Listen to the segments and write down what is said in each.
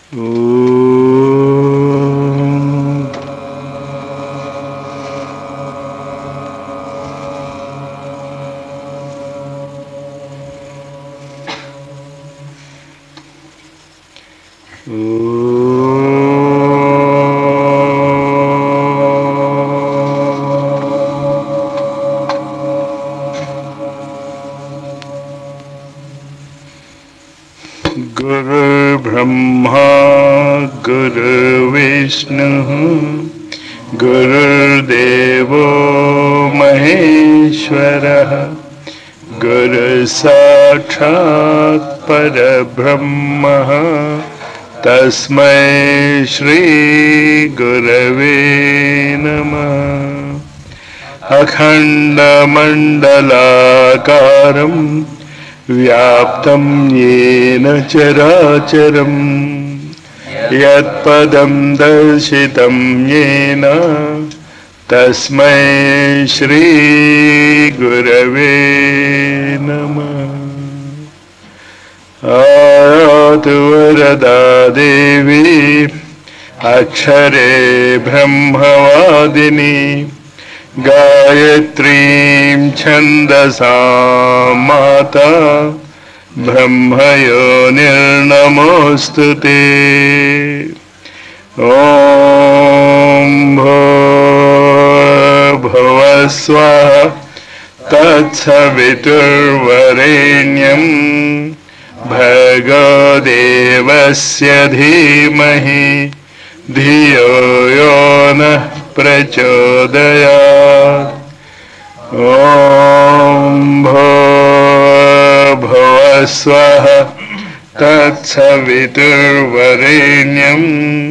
गुरुर्ब्रह्मा गुरुर्विष्णुः गुरुर्देवो महेश्वरः गुरुसाक्षात् परब्रह्मः तस्मै श्रीगुरवे नमः अखण्डमण्डलाकारम् व्याप्तं येन चराचरम् यत्पदं दर्शितं येन तस्मै श्रीगुरवे नमः आयातु वरदा देवी अक्षरे ब्रह्मवादिनी गायत्रीं छन्दसा माता ब्रह्मयो निर्नमोऽस्तु ते ॐ भो भुवस्वः तत्सवितुर्वरेण्यं भगदेवस्य धीमहि धियो यो नः प्रचोदयात् ॐ भो भुवस्वः तत्सवितुर्वरेण्यं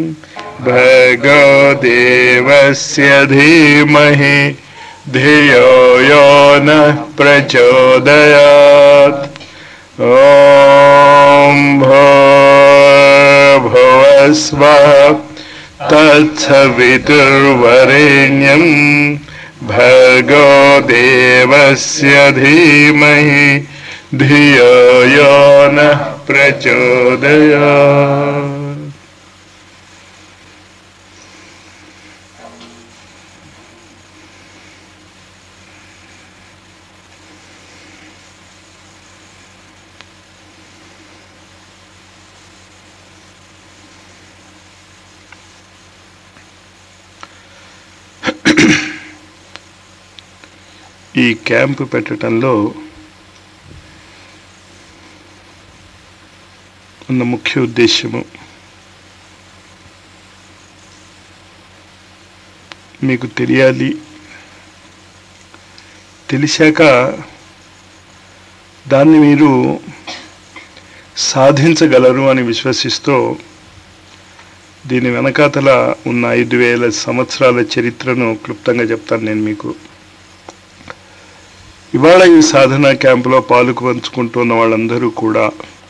भगदेवस्य धीमहि धियो यो नः प्रचोदयात् ॐ भो भुवस्वः तत्सवितुर्वरेण्यं भर्गो देवस्य धीमहि धियो यो नः प्रचोदयात् ఈ క్యాంపు పెట్టడంలో ఉన్న ముఖ్య ఉద్దేశము మీకు తెలియాలి తెలిసాక దాన్ని మీరు సాధించగలరు అని విశ్వసిస్తూ దీని వెనకాతల ఉన్న ఐదు వేల సంవత్సరాల చరిత్రను క్లుప్తంగా చెప్తాను నేను మీకు ఇవాళ ఈ సాధన క్యాంపులో పాలుకు పంచుకుంటున్న వాళ్ళందరూ కూడా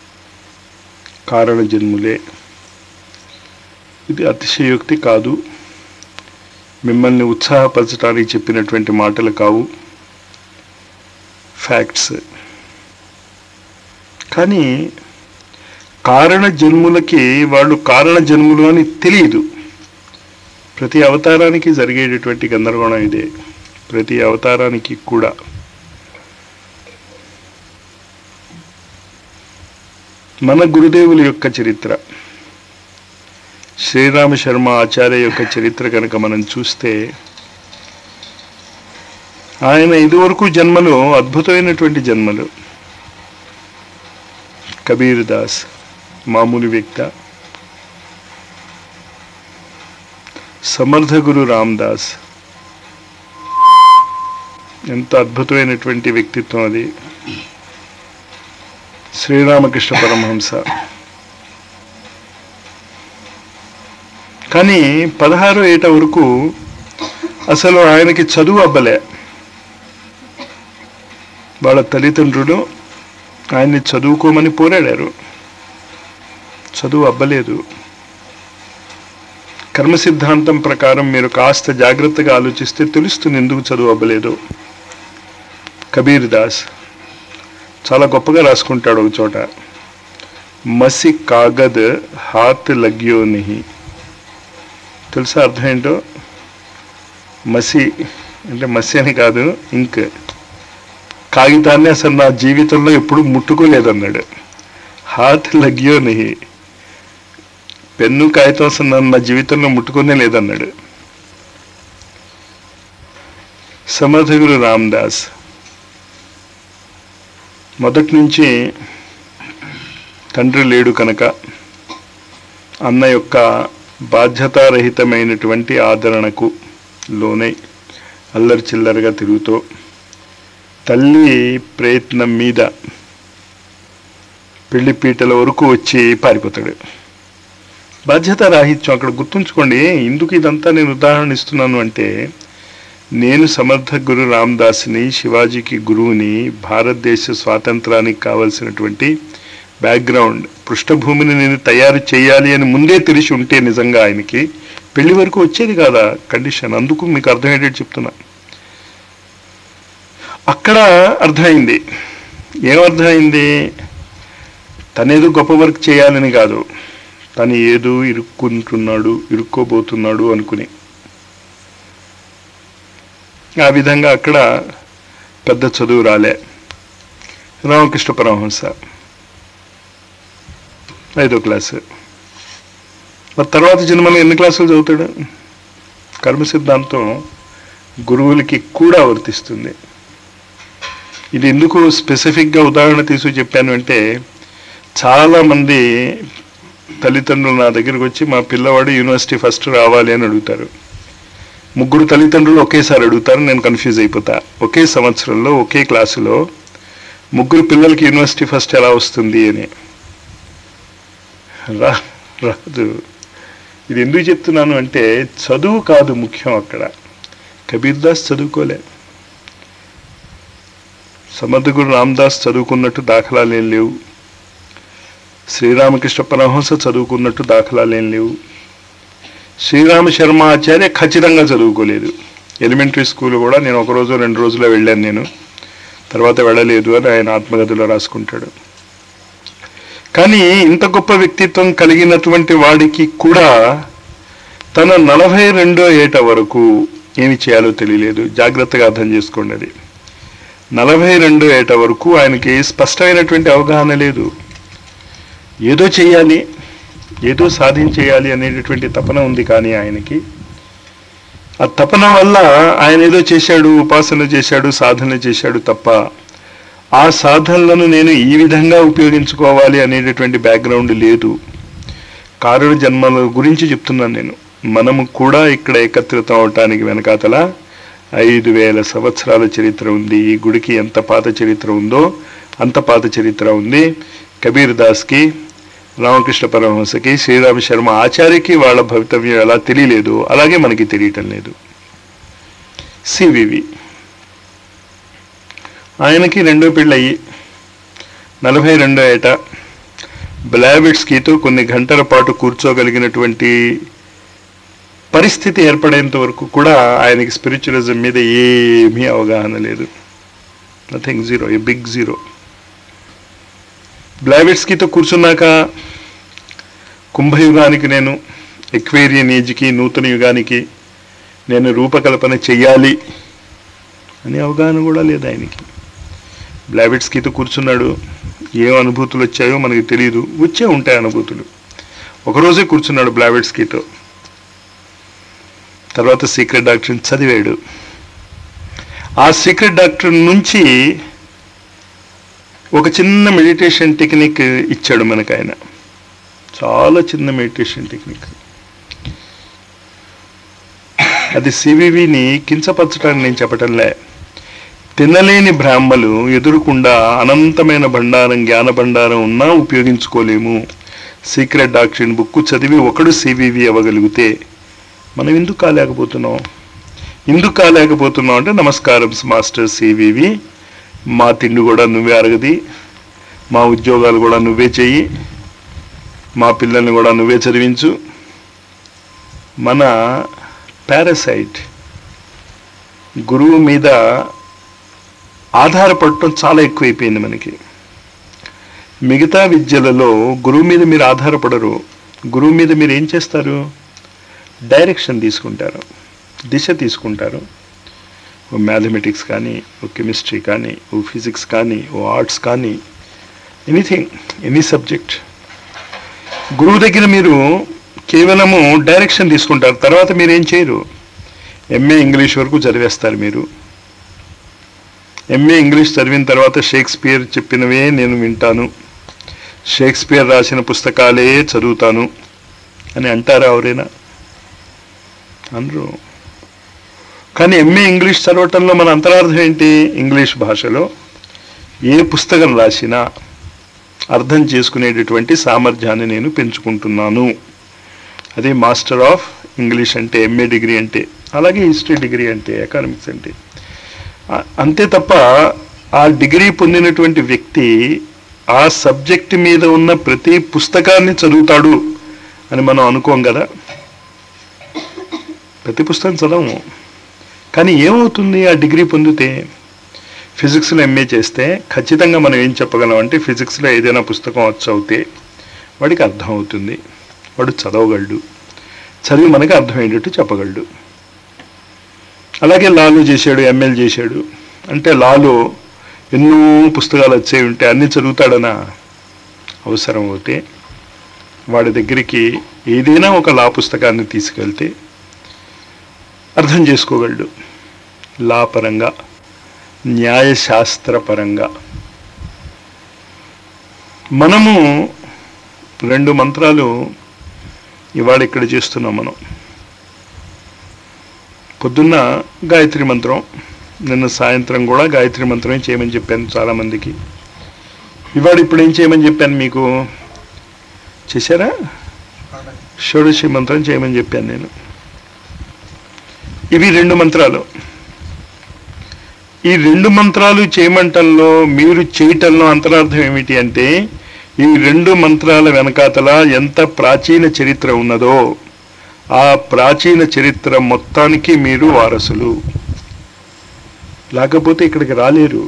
కారణ జన్ములే ఇది అతిశయోక్తి కాదు మిమ్మల్ని ఉత్సాహపరచడానికి చెప్పినటువంటి మాటలు కావు ఫ్యాక్ట్స్ కానీ కారణ జన్ములకి వాళ్ళు కారణ జన్ములు అని తెలియదు ప్రతి అవతారానికి జరిగేటటువంటి గందరగోళం ఇదే ప్రతి అవతారానికి కూడా మన గురుదేవుల యొక్క చరిత్ర శ్రీరామ శర్మ ఆచార్య యొక్క చరిత్ర కనుక మనం చూస్తే ఆయన ఇదివరకు జన్మలు అద్భుతమైనటువంటి జన్మలు కబీర్ దాస్ మామూలు వ్యక్త సమర్థ గురు రామ్దాస్ ఎంత అద్భుతమైనటువంటి వ్యక్తిత్వం అది శ్రీరామకృష్ణ పరమహంస కానీ పదహారో ఏట వరకు అసలు ఆయనకి చదువు అబ్బలే వాళ్ళ తల్లిదండ్రులు ఆయన్ని చదువుకోమని పోరాడారు చదువు అబ్బలేదు కర్మ సిద్ధాంతం ప్రకారం మీరు కాస్త జాగ్రత్తగా ఆలోచిస్తే తెలుస్తుంది ఎందుకు చదువు అవ్వలేదు కబీర్ దాస్ చాలా గొప్పగా రాసుకుంటాడు ఒక చోట మసి కాగద్ హాత్ లగ్యో నహి తెలుసా అర్థం ఏంటో మసి అంటే మసి అని కాదు ఇంక్ కాగితాన్ని అసలు నా జీవితంలో ఎప్పుడు ముట్టుకోలేదన్నాడు హాత్ లగ్యో నహి పెన్ను కాగితం అసలు నన్ను నా జీవితంలో ముట్టుకునే లేదన్నాడు సమర్థగురు రామ్దాస్ మొదటి నుంచి తండ్రి లేడు కనుక అన్న యొక్క బాధ్యతారహితమైనటువంటి ఆదరణకు లోనై అల్లరి చిల్లరగా తిరుగుతూ తల్లి ప్రయత్నం మీద పెళ్లి పీటల వరకు వచ్చి పారిపోతాడు బాధ్యత రాహిత్యం అక్కడ గుర్తుంచుకోండి ఎందుకు ఇదంతా నేను ఉదాహరణ ఇస్తున్నాను అంటే నేను సమర్థ గురు రామ్దాస్ని శివాజీకి గురువుని భారతదేశ స్వాతంత్రానికి కావలసినటువంటి బ్యాక్గ్రౌండ్ పృష్ఠభూమిని నేను తయారు చేయాలి అని ముందే తెలిసి ఉంటే నిజంగా ఆయనకి పెళ్లి వరకు వచ్చేది కాదా కండిషన్ అందుకు మీకు అర్థమయ్యేటట్టు చెప్తున్నా అక్కడ అర్థమైంది ఏమర్థమైంది తనేదో గొప్ప వర్క్ చేయాలని కాదు తను ఏదో ఇరుక్కుంటున్నాడు ఇరుక్కోబోతున్నాడు అనుకుని ఆ విధంగా అక్కడ పెద్ద చదువు రాలే రామకృష్ణ పరమహంస ఐదో క్లాసు మరి తర్వాత జన్మలో ఎన్ని క్లాసులు చదువుతాడు కర్మ సిద్ధాంతం గురువులకి కూడా వర్తిస్తుంది ఇది ఎందుకు స్పెసిఫిక్గా ఉదాహరణ తీసుకు చెప్పాను అంటే చాలామంది తల్లిదండ్రులు నా దగ్గరికి వచ్చి మా పిల్లవాడు యూనివర్సిటీ ఫస్ట్ రావాలి అని అడుగుతారు ముగ్గురు తల్లిదండ్రులు ఒకేసారి అడుగుతారు నేను కన్ఫ్యూజ్ అయిపోతా ఒకే సంవత్సరంలో ఒకే క్లాసులో ముగ్గురు పిల్లలకి యూనివర్సిటీ ఫస్ట్ ఎలా వస్తుంది అని రా రాదు ఇది ఎందుకు చెప్తున్నాను అంటే చదువు కాదు ముఖ్యం అక్కడ కబీర్ దాస్ చదువుకోలే సమర్థగురు రామదాస్ చదువుకున్నట్టు దాఖలాలు ఏం లేవు శ్రీరామకృష్ణ పరమహంస చదువుకున్నట్టు దాఖలాలు ఏం లేవు శ్రీరామ శర్మ ఆచార్య ఖచ్చితంగా చదువుకోలేదు ఎలిమెంటరీ స్కూల్ కూడా నేను ఒక రోజు రెండు రోజుల్లో వెళ్ళాను నేను తర్వాత వెళ్ళలేదు అని ఆయన ఆత్మగతిలో రాసుకుంటాడు కానీ ఇంత గొప్ప వ్యక్తిత్వం కలిగినటువంటి వాడికి కూడా తన నలభై రెండో ఏట వరకు ఏమి చేయాలో తెలియలేదు జాగ్రత్తగా అర్థం చేసుకోండి అది నలభై రెండో ఏట వరకు ఆయనకి స్పష్టమైనటువంటి అవగాహన లేదు ఏదో చేయాలి ఏదో సాధించేయాలి అనేటటువంటి తపన ఉంది కానీ ఆయనకి ఆ తపన వల్ల ఆయన ఏదో చేశాడు ఉపాసన చేశాడు సాధన చేశాడు తప్ప ఆ సాధనలను నేను ఈ విధంగా ఉపయోగించుకోవాలి అనేటటువంటి బ్యాక్గ్రౌండ్ లేదు కారుణ జన్మల గురించి చెప్తున్నాను నేను మనము కూడా ఇక్కడ ఏకత్రితం అవటానికి వెనకాతల ఐదు వేల సంవత్సరాల చరిత్ర ఉంది ఈ గుడికి ఎంత పాత చరిత్ర ఉందో అంత పాత చరిత్ర ఉంది కబీర్ దాస్కి రామకృష్ణ పరమహంసకి శ్రీరామ శర్మ ఆచార్యకి వాళ్ళ భవితవ్యం ఎలా తెలియలేదు అలాగే మనకి తెలియటం లేదు సివివి ఆయనకి రెండో పెళ్ళయి నలభై రెండో ఏట బ్లావిడ్స్కీతో కొన్ని గంటల పాటు కూర్చోగలిగినటువంటి పరిస్థితి ఏర్పడేంత వరకు కూడా ఆయనకి స్పిరిచువలిజం మీద ఏమీ అవగాహన లేదు nothing zero a big zero బ్లావిడ్స్కీతో కూర్చున్నాక కుంభయుగానికి నేను ఎక్వేరియన్ ఏజ్కి నూతన యుగానికి నేను రూపకల్పన చెయ్యాలి అనే అవగాహన కూడా లేదు ఆయనకి బ్లావిడ్స్కీతో కూర్చున్నాడు ఏం అనుభూతులు వచ్చాయో మనకి తెలియదు వచ్చే ఉంటాయి అనుభూతులు ఒకరోజే కూర్చున్నాడు బ్లావిడ్స్కీతో తర్వాత సీక్రెట్ డాక్టర్ని చదివాడు ఆ సీక్రెట్ డాక్టర్ నుంచి ఒక చిన్న మెడిటేషన్ టెక్నిక్ ఇచ్చాడు మనకు ఆయన చాలా చిన్న మెడిటేషన్ టెక్నిక్ అది సివివిని కించపరచడానికి నేను చెప్పటంలే తినలేని బ్రాహ్మలు ఎదురుకుండా అనంతమైన బండారం జ్ఞాన బండారం ఉన్నా ఉపయోగించుకోలేము సీక్రెట్ డాక్టరీన్ బుక్ చదివి ఒకడు సివివి అవ్వగలిగితే మనం ఎందుకు కాలేకపోతున్నాం ఎందుకు కాలేకపోతున్నాం అంటే నమస్కారం మాస్టర్ సివివి మా తిండి కూడా నువ్వే అరగది మా ఉద్యోగాలు కూడా నువ్వే చెయ్యి మా పిల్లల్ని కూడా నువ్వే చదివించు మన పారాసైట్ గురువు మీద ఆధారపడటం చాలా ఎక్కువైపోయింది మనకి మిగతా విద్యలలో గురువు మీద మీరు ఆధారపడరు గురువు మీద మీరు ఏం చేస్తారు డైరెక్షన్ తీసుకుంటారు దిశ తీసుకుంటారు ఓ మ్యాథమెటిక్స్ కానీ ఓ కెమిస్ట్రీ కానీ ఓ ఫిజిక్స్ కానీ ఓ ఆర్ట్స్ కానీ ఎనీథింగ్ ఎనీ సబ్జెక్ట్ గురువు దగ్గర మీరు కేవలము డైరెక్షన్ తీసుకుంటారు తర్వాత మీరు ఏం చేయరు ఎంఏ ఇంగ్లీష్ వరకు చదివేస్తారు మీరు ఎంఏ ఇంగ్లీష్ చదివిన తర్వాత షేక్స్పియర్ చెప్పినవే నేను వింటాను షేక్స్పియర్ రాసిన పుస్తకాలే చదువుతాను అని అంటారా ఎవరైనా అనరు కానీ ఎంఏ ఇంగ్లీష్ చదవటంలో మన అంతరార్థం ఏంటి ఇంగ్లీష్ భాషలో ఏ పుస్తకం రాసినా అర్థం చేసుకునేటటువంటి సామర్థ్యాన్ని నేను పెంచుకుంటున్నాను అదే మాస్టర్ ఆఫ్ ఇంగ్లీష్ అంటే ఎంఏ డిగ్రీ అంటే అలాగే హిస్టరీ డిగ్రీ అంటే ఎకనామిక్స్ అంటే ఆ- అంతే తప్ప ఆ డిగ్రీ పొందినటువంటి వ్యక్తి ఆ సబ్జెక్ట్ మీద ఉన్న ప్రతి పుస్తకాన్ని చదువుతాడు అని మనం అనుకోం కదా ప్రతి పుస్తకం చదవము కానీ ఏమవుతుంది ఆ డిగ్రీ పొందితే ఫిజిక్స్లో ఎంఏ చేస్తే ఖచ్చితంగా మనం ఏం చెప్పగలం అంటే ఫిజిక్స్లో ఏదైనా పుస్తకం వచ్చి అవుతే వాడికి అర్థం అవుతుంది వాడు చదవగలడు చదివి మనకి అర్థమయ్యేటట్టు చెప్పగలడు అలాగే లాలో చేశాడు ఎంఎల్ చేశాడు అంటే లాలో ఎన్నో పుస్తకాలు వచ్చే ఉంటే అన్ని చదువుతాడనా అవసరం అవుతే వాడి దగ్గరికి ఏదైనా ఒక లా పుస్తకాన్ని తీసుకెళ్తే అర్థం చేసుకోగలడు లా పరంగా న్యాయశాస్త్రపరంగా మనము రెండు మంత్రాలు ఇవాళ ఇక్కడ చేస్తున్నాం మనం పొద్దున్న గాయత్రి మంత్రం నిన్న సాయంత్రం కూడా గాయత్రి మంత్రమే చేయమని చెప్పాను చాలామందికి ఇవాళ ఇప్పుడు ఏం చేయమని చెప్పాను మీకు చేశారా షోడశి మంత్రం చేయమని చెప్పాను నేను ఇవి రెండు మంత్రాలు ఈ రెండు మంత్రాలు చేయమంటంలో మీరు చేయటంలో అంతరార్థం ఏమిటి అంటే ఈ రెండు మంత్రాల వెనకాతల ఎంత ప్రాచీన చరిత్ర ఉన్నదో ఆ ప్రాచీన చరిత్ర మొత్తానికి మీరు వారసులు లేకపోతే ఇక్కడికి రాలేరు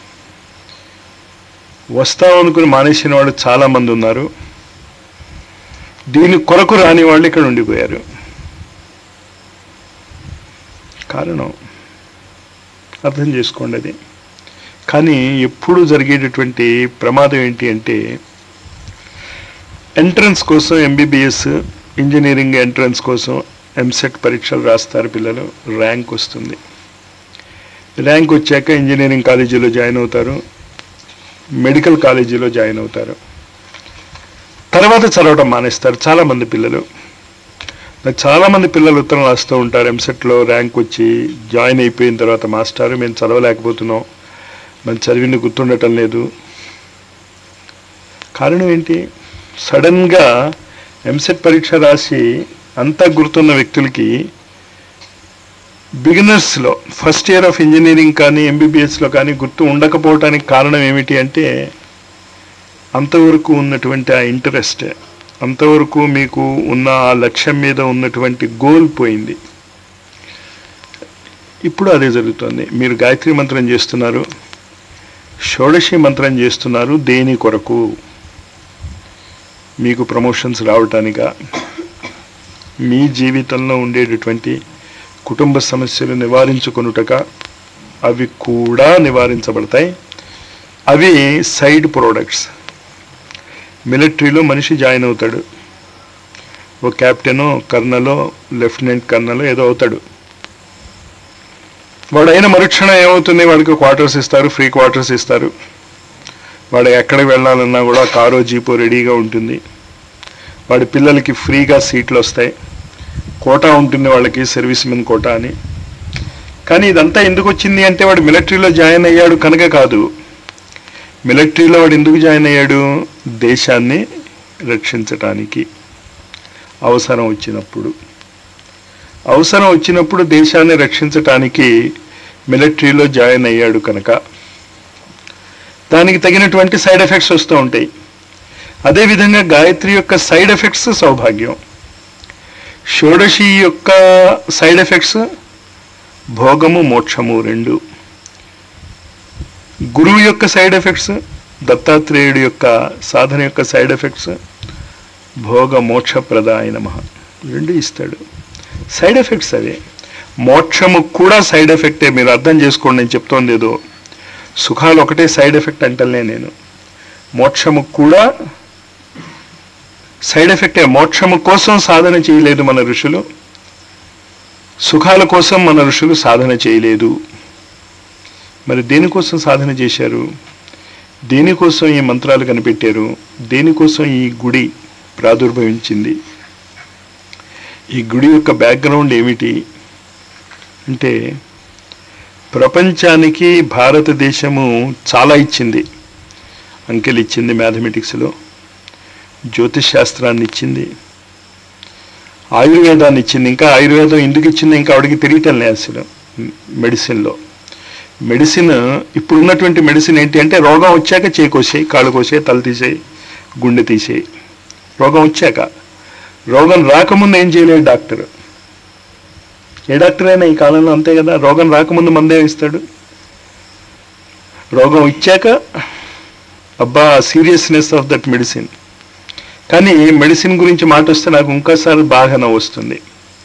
వస్తాం అనుకుని మానేసిన వాళ్ళు చాలా మంది ఉన్నారు దీని కొరకు రాని వాళ్ళు ఇక్కడ ఉండిపోయారు కారణం అర్థం చేసుకోండి అది కానీ ఎప్పుడు జరిగేటటువంటి ప్రమాదం ఏంటి అంటే ఎంట్రన్స్ కోసం ఎంబీబీఎస్ ఇంజనీరింగ్ ఎంట్రన్స్ కోసం ఎంసెట్ పరీక్షలు రాస్తారు పిల్లలు ర్యాంక్ వస్తుంది ర్యాంక్ వచ్చాక ఇంజనీరింగ్ కాలేజీలో జాయిన్ అవుతారు మెడికల్ కాలేజీలో జాయిన్ అవుతారు తర్వాత చదవడం మానేస్తారు చాలామంది పిల్లలు నాకు చాలామంది పిల్లలు ఉత్తరం రాస్తూ ఉంటారు ఎంసెట్లో ర్యాంక్ వచ్చి జాయిన్ అయిపోయిన తర్వాత మాస్టర్ మేము చదవలేకపోతున్నాం మేము చదివింది గుర్తుండటం లేదు కారణం ఏంటి సడన్గా ఎంసెట్ పరీక్ష రాసి అంతా గుర్తున్న వ్యక్తులకి బిగినర్స్లో ఫస్ట్ ఇయర్ ఆఫ్ ఇంజనీరింగ్ కానీ ఎంబీబీఎస్లో కానీ గుర్తు ఉండకపోవటానికి కారణం ఏమిటి అంటే అంతవరకు ఉన్నటువంటి ఆ ఇంట్రెస్ట్ అంతవరకు మీకు ఉన్న ఆ లక్ష్యం మీద ఉన్నటువంటి గోల్ పోయింది ఇప్పుడు అదే జరుగుతుంది మీరు గాయత్రి మంత్రం చేస్తున్నారు షోడశి మంత్రం చేస్తున్నారు దేని కొరకు మీకు ప్రమోషన్స్ రావటానికా మీ జీవితంలో ఉండేటటువంటి కుటుంబ సమస్యలు నివారించుకొనుటక అవి కూడా నివారించబడతాయి అవి సైడ్ ప్రోడక్ట్స్ మిలిటరీలో మనిషి జాయిన్ అవుతాడు ఓ క్యాప్టెనో కర్నలో లెఫ్టినెంట్ కర్నలో ఏదో అవుతాడు వాడు అయిన మరుక్షణం ఏమవుతుంది వాడికి క్వార్టర్స్ ఇస్తారు ఫ్రీ క్వార్టర్స్ ఇస్తారు వాడు ఎక్కడికి వెళ్ళాలన్నా కూడా కారో జీపో రెడీగా ఉంటుంది వాడి పిల్లలకి ఫ్రీగా సీట్లు వస్తాయి కోటా ఉంటుంది వాళ్ళకి సర్వీస్ మెన్ కోటా అని కానీ ఇదంతా ఎందుకు వచ్చింది అంటే వాడు మిలిటరీలో జాయిన్ అయ్యాడు కనుక కాదు మిలిటరీలో వాడు ఎందుకు జాయిన్ అయ్యాడు దేశాన్ని రక్షించటానికి అవసరం వచ్చినప్పుడు అవసరం వచ్చినప్పుడు దేశాన్ని రక్షించటానికి మిలిటరీలో జాయిన్ అయ్యాడు కనుక దానికి తగినటువంటి సైడ్ ఎఫెక్ట్స్ వస్తూ ఉంటాయి అదేవిధంగా గాయత్రి యొక్క సైడ్ ఎఫెక్ట్స్ సౌభాగ్యం షోడశి యొక్క సైడ్ ఎఫెక్ట్స్ భోగము మోక్షము రెండు గురువు యొక్క సైడ్ ఎఫెక్ట్స్ దత్తాత్రేయుడి యొక్క సాధన యొక్క సైడ్ ఎఫెక్ట్స్ భోగ మోక్షప్రదాయ నమ రెండు ఇస్తాడు సైడ్ ఎఫెక్ట్స్ అవి మోక్షము కూడా సైడ్ ఎఫెక్టే మీరు అర్థం చేసుకోండి నేను చెప్తోంది ఏదో సుఖాలు ఒకటే సైడ్ ఎఫెక్ట్ అంటలే నేను మోక్షము కూడా సైడ్ ఎఫెక్టే మోక్షము కోసం సాధన చేయలేదు మన ఋషులు సుఖాల కోసం మన ఋషులు సాధన చేయలేదు మరి దేనికోసం సాధన చేశారు దేనికోసం ఈ మంత్రాలు కనిపెట్టారు దేనికోసం ఈ గుడి ప్రాదుర్భవించింది ఈ గుడి యొక్క బ్యాక్గ్రౌండ్ ఏమిటి అంటే ప్రపంచానికి భారతదేశము చాలా ఇచ్చింది అంకెలు ఇచ్చింది మ్యాథమెటిక్స్లో జ్యోతిష్ శాస్త్రాన్ని ఇచ్చింది ఆయుర్వేదాన్ని ఇచ్చింది ఇంకా ఆయుర్వేదం ఎందుకు ఇచ్చింది ఇంకా ఆవిడకి తెలియటం లేదు అసలు మెడిసిన్లో మెడిసిన్ ఇప్పుడు ఉన్నటువంటి మెడిసిన్ ఏంటి అంటే రోగం వచ్చాక చేయి కోసేయి కాళ్ళు కోసేయి తల తీసేయి గుండె తీసేయి రోగం వచ్చాక రోగం రాకముందు ఏం చేయలేదు డాక్టర్ ఏ డాక్టర్ అయినా ఈ కాలంలో అంతే కదా రోగం రాకముందు మందే ఇస్తాడు రోగం ఇచ్చాక అబ్బా సీరియస్నెస్ ఆఫ్ దట్ మెడిసిన్ కానీ మెడిసిన్ గురించి మాట వస్తే నాకు ఇంకోసారి బాగా నవ్వు వస్తుంది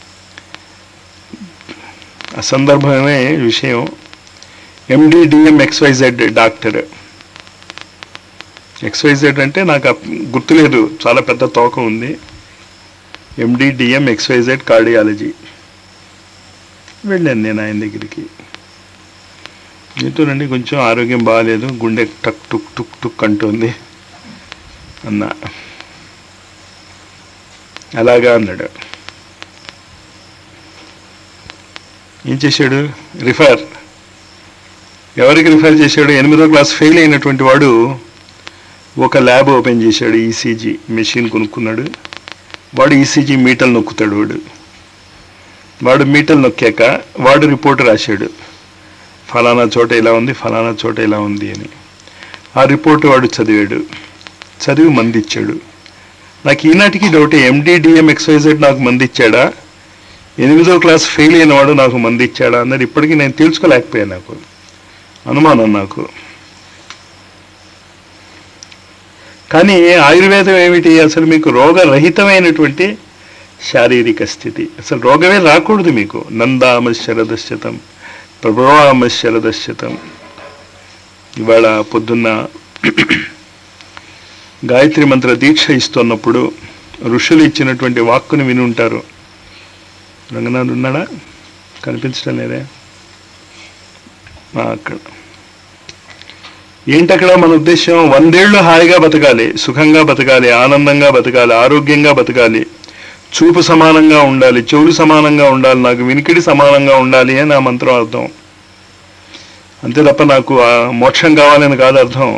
అసందర్భమే విషయం ఎండిడిఎం ఎక్స్వైజెడ్ డాక్టర్ ఎక్స్వైజెడ్ అంటే నాకు అప్- గుర్తులేదు చాలా పెద్ద తోక ఉంది ఎండిడిఎం ఎక్స్వైజెడ్ కార్డియాలజీ వెళ్ళాను నేను ఆయన దగ్గరికి మీతోనండి కొంచెం ఆరోగ్యం బాగాలేదు గుండె టక్ టుక్ టుక్ టుక్ అంటుంది అన్నా అలాగా అన్నాడు ఏం చేశాడు రిఫర్ ఎవరికి రిఫర్ చేశాడు ఎనిమిదో క్లాస్ ఫెయిల్ అయినటువంటి వాడు ఒక ల్యాబ్ ఓపెన్ చేశాడు ఈసీజీ మెషిన్ కొనుక్కున్నాడు వాడు ఈసీజీ మీటలు నొక్కుతాడు వాడు వాడు మీటలు నొక్కాక వాడు రిపోర్ట్ రాశాడు ఫలానా చోట ఇలా ఉంది ఫలానా చోట ఇలా ఉంది అని ఆ రిపోర్ట్ వాడు చదివాడు చదివి మంది ఇచ్చాడు నాకు ఈనాటికి డౌట్ ఎండిడిఎం ఎక్స్వైజెడ్ నాకు మంది ఇచ్చాడా ఎనిమిదో క్లాస్ ఫెయిల్ అయిన వాడు నాకు మంది ఇచ్చాడా అన్నది ఇప్పటికీ నేను తెలుసుకోలేకపోయాను నాకు అనుమానం నాకు కానీ ఆయుర్వేదం ఏమిటి అసలు మీకు రోగరహితమైనటువంటి శారీరక స్థితి అసలు రోగమే రాకూడదు మీకు నందామ శరదశ్యతం ప్రభామ శరదశ్యతం ఇవాళ పొద్దున్న గాయత్రి మంత్ర దీక్ష ఇస్తున్నప్పుడు ఋషులు ఇచ్చినటువంటి వాక్కుని విని ఉంటారు రంగనాథ్ ఉన్నాడా కనిపించడం లేదే ఆ, అక్కడ ఏంటి అక్కడ మన ఉద్దేశం వందేళ్లు హాయిగా బతకాలి సుఖంగా బతకాలి ఆనందంగా బతకాలి ఆరోగ్యంగా బతకాలి చూపు సమానంగా ఉండాలి చెవులు సమానంగా ఉండాలి నాకు వినికిడి సమానంగా ఉండాలి అని ఆ మంత్రం అర్థం అంతే తప్ప నాకు ఆ మోక్షం కావాలని కాదు అర్థం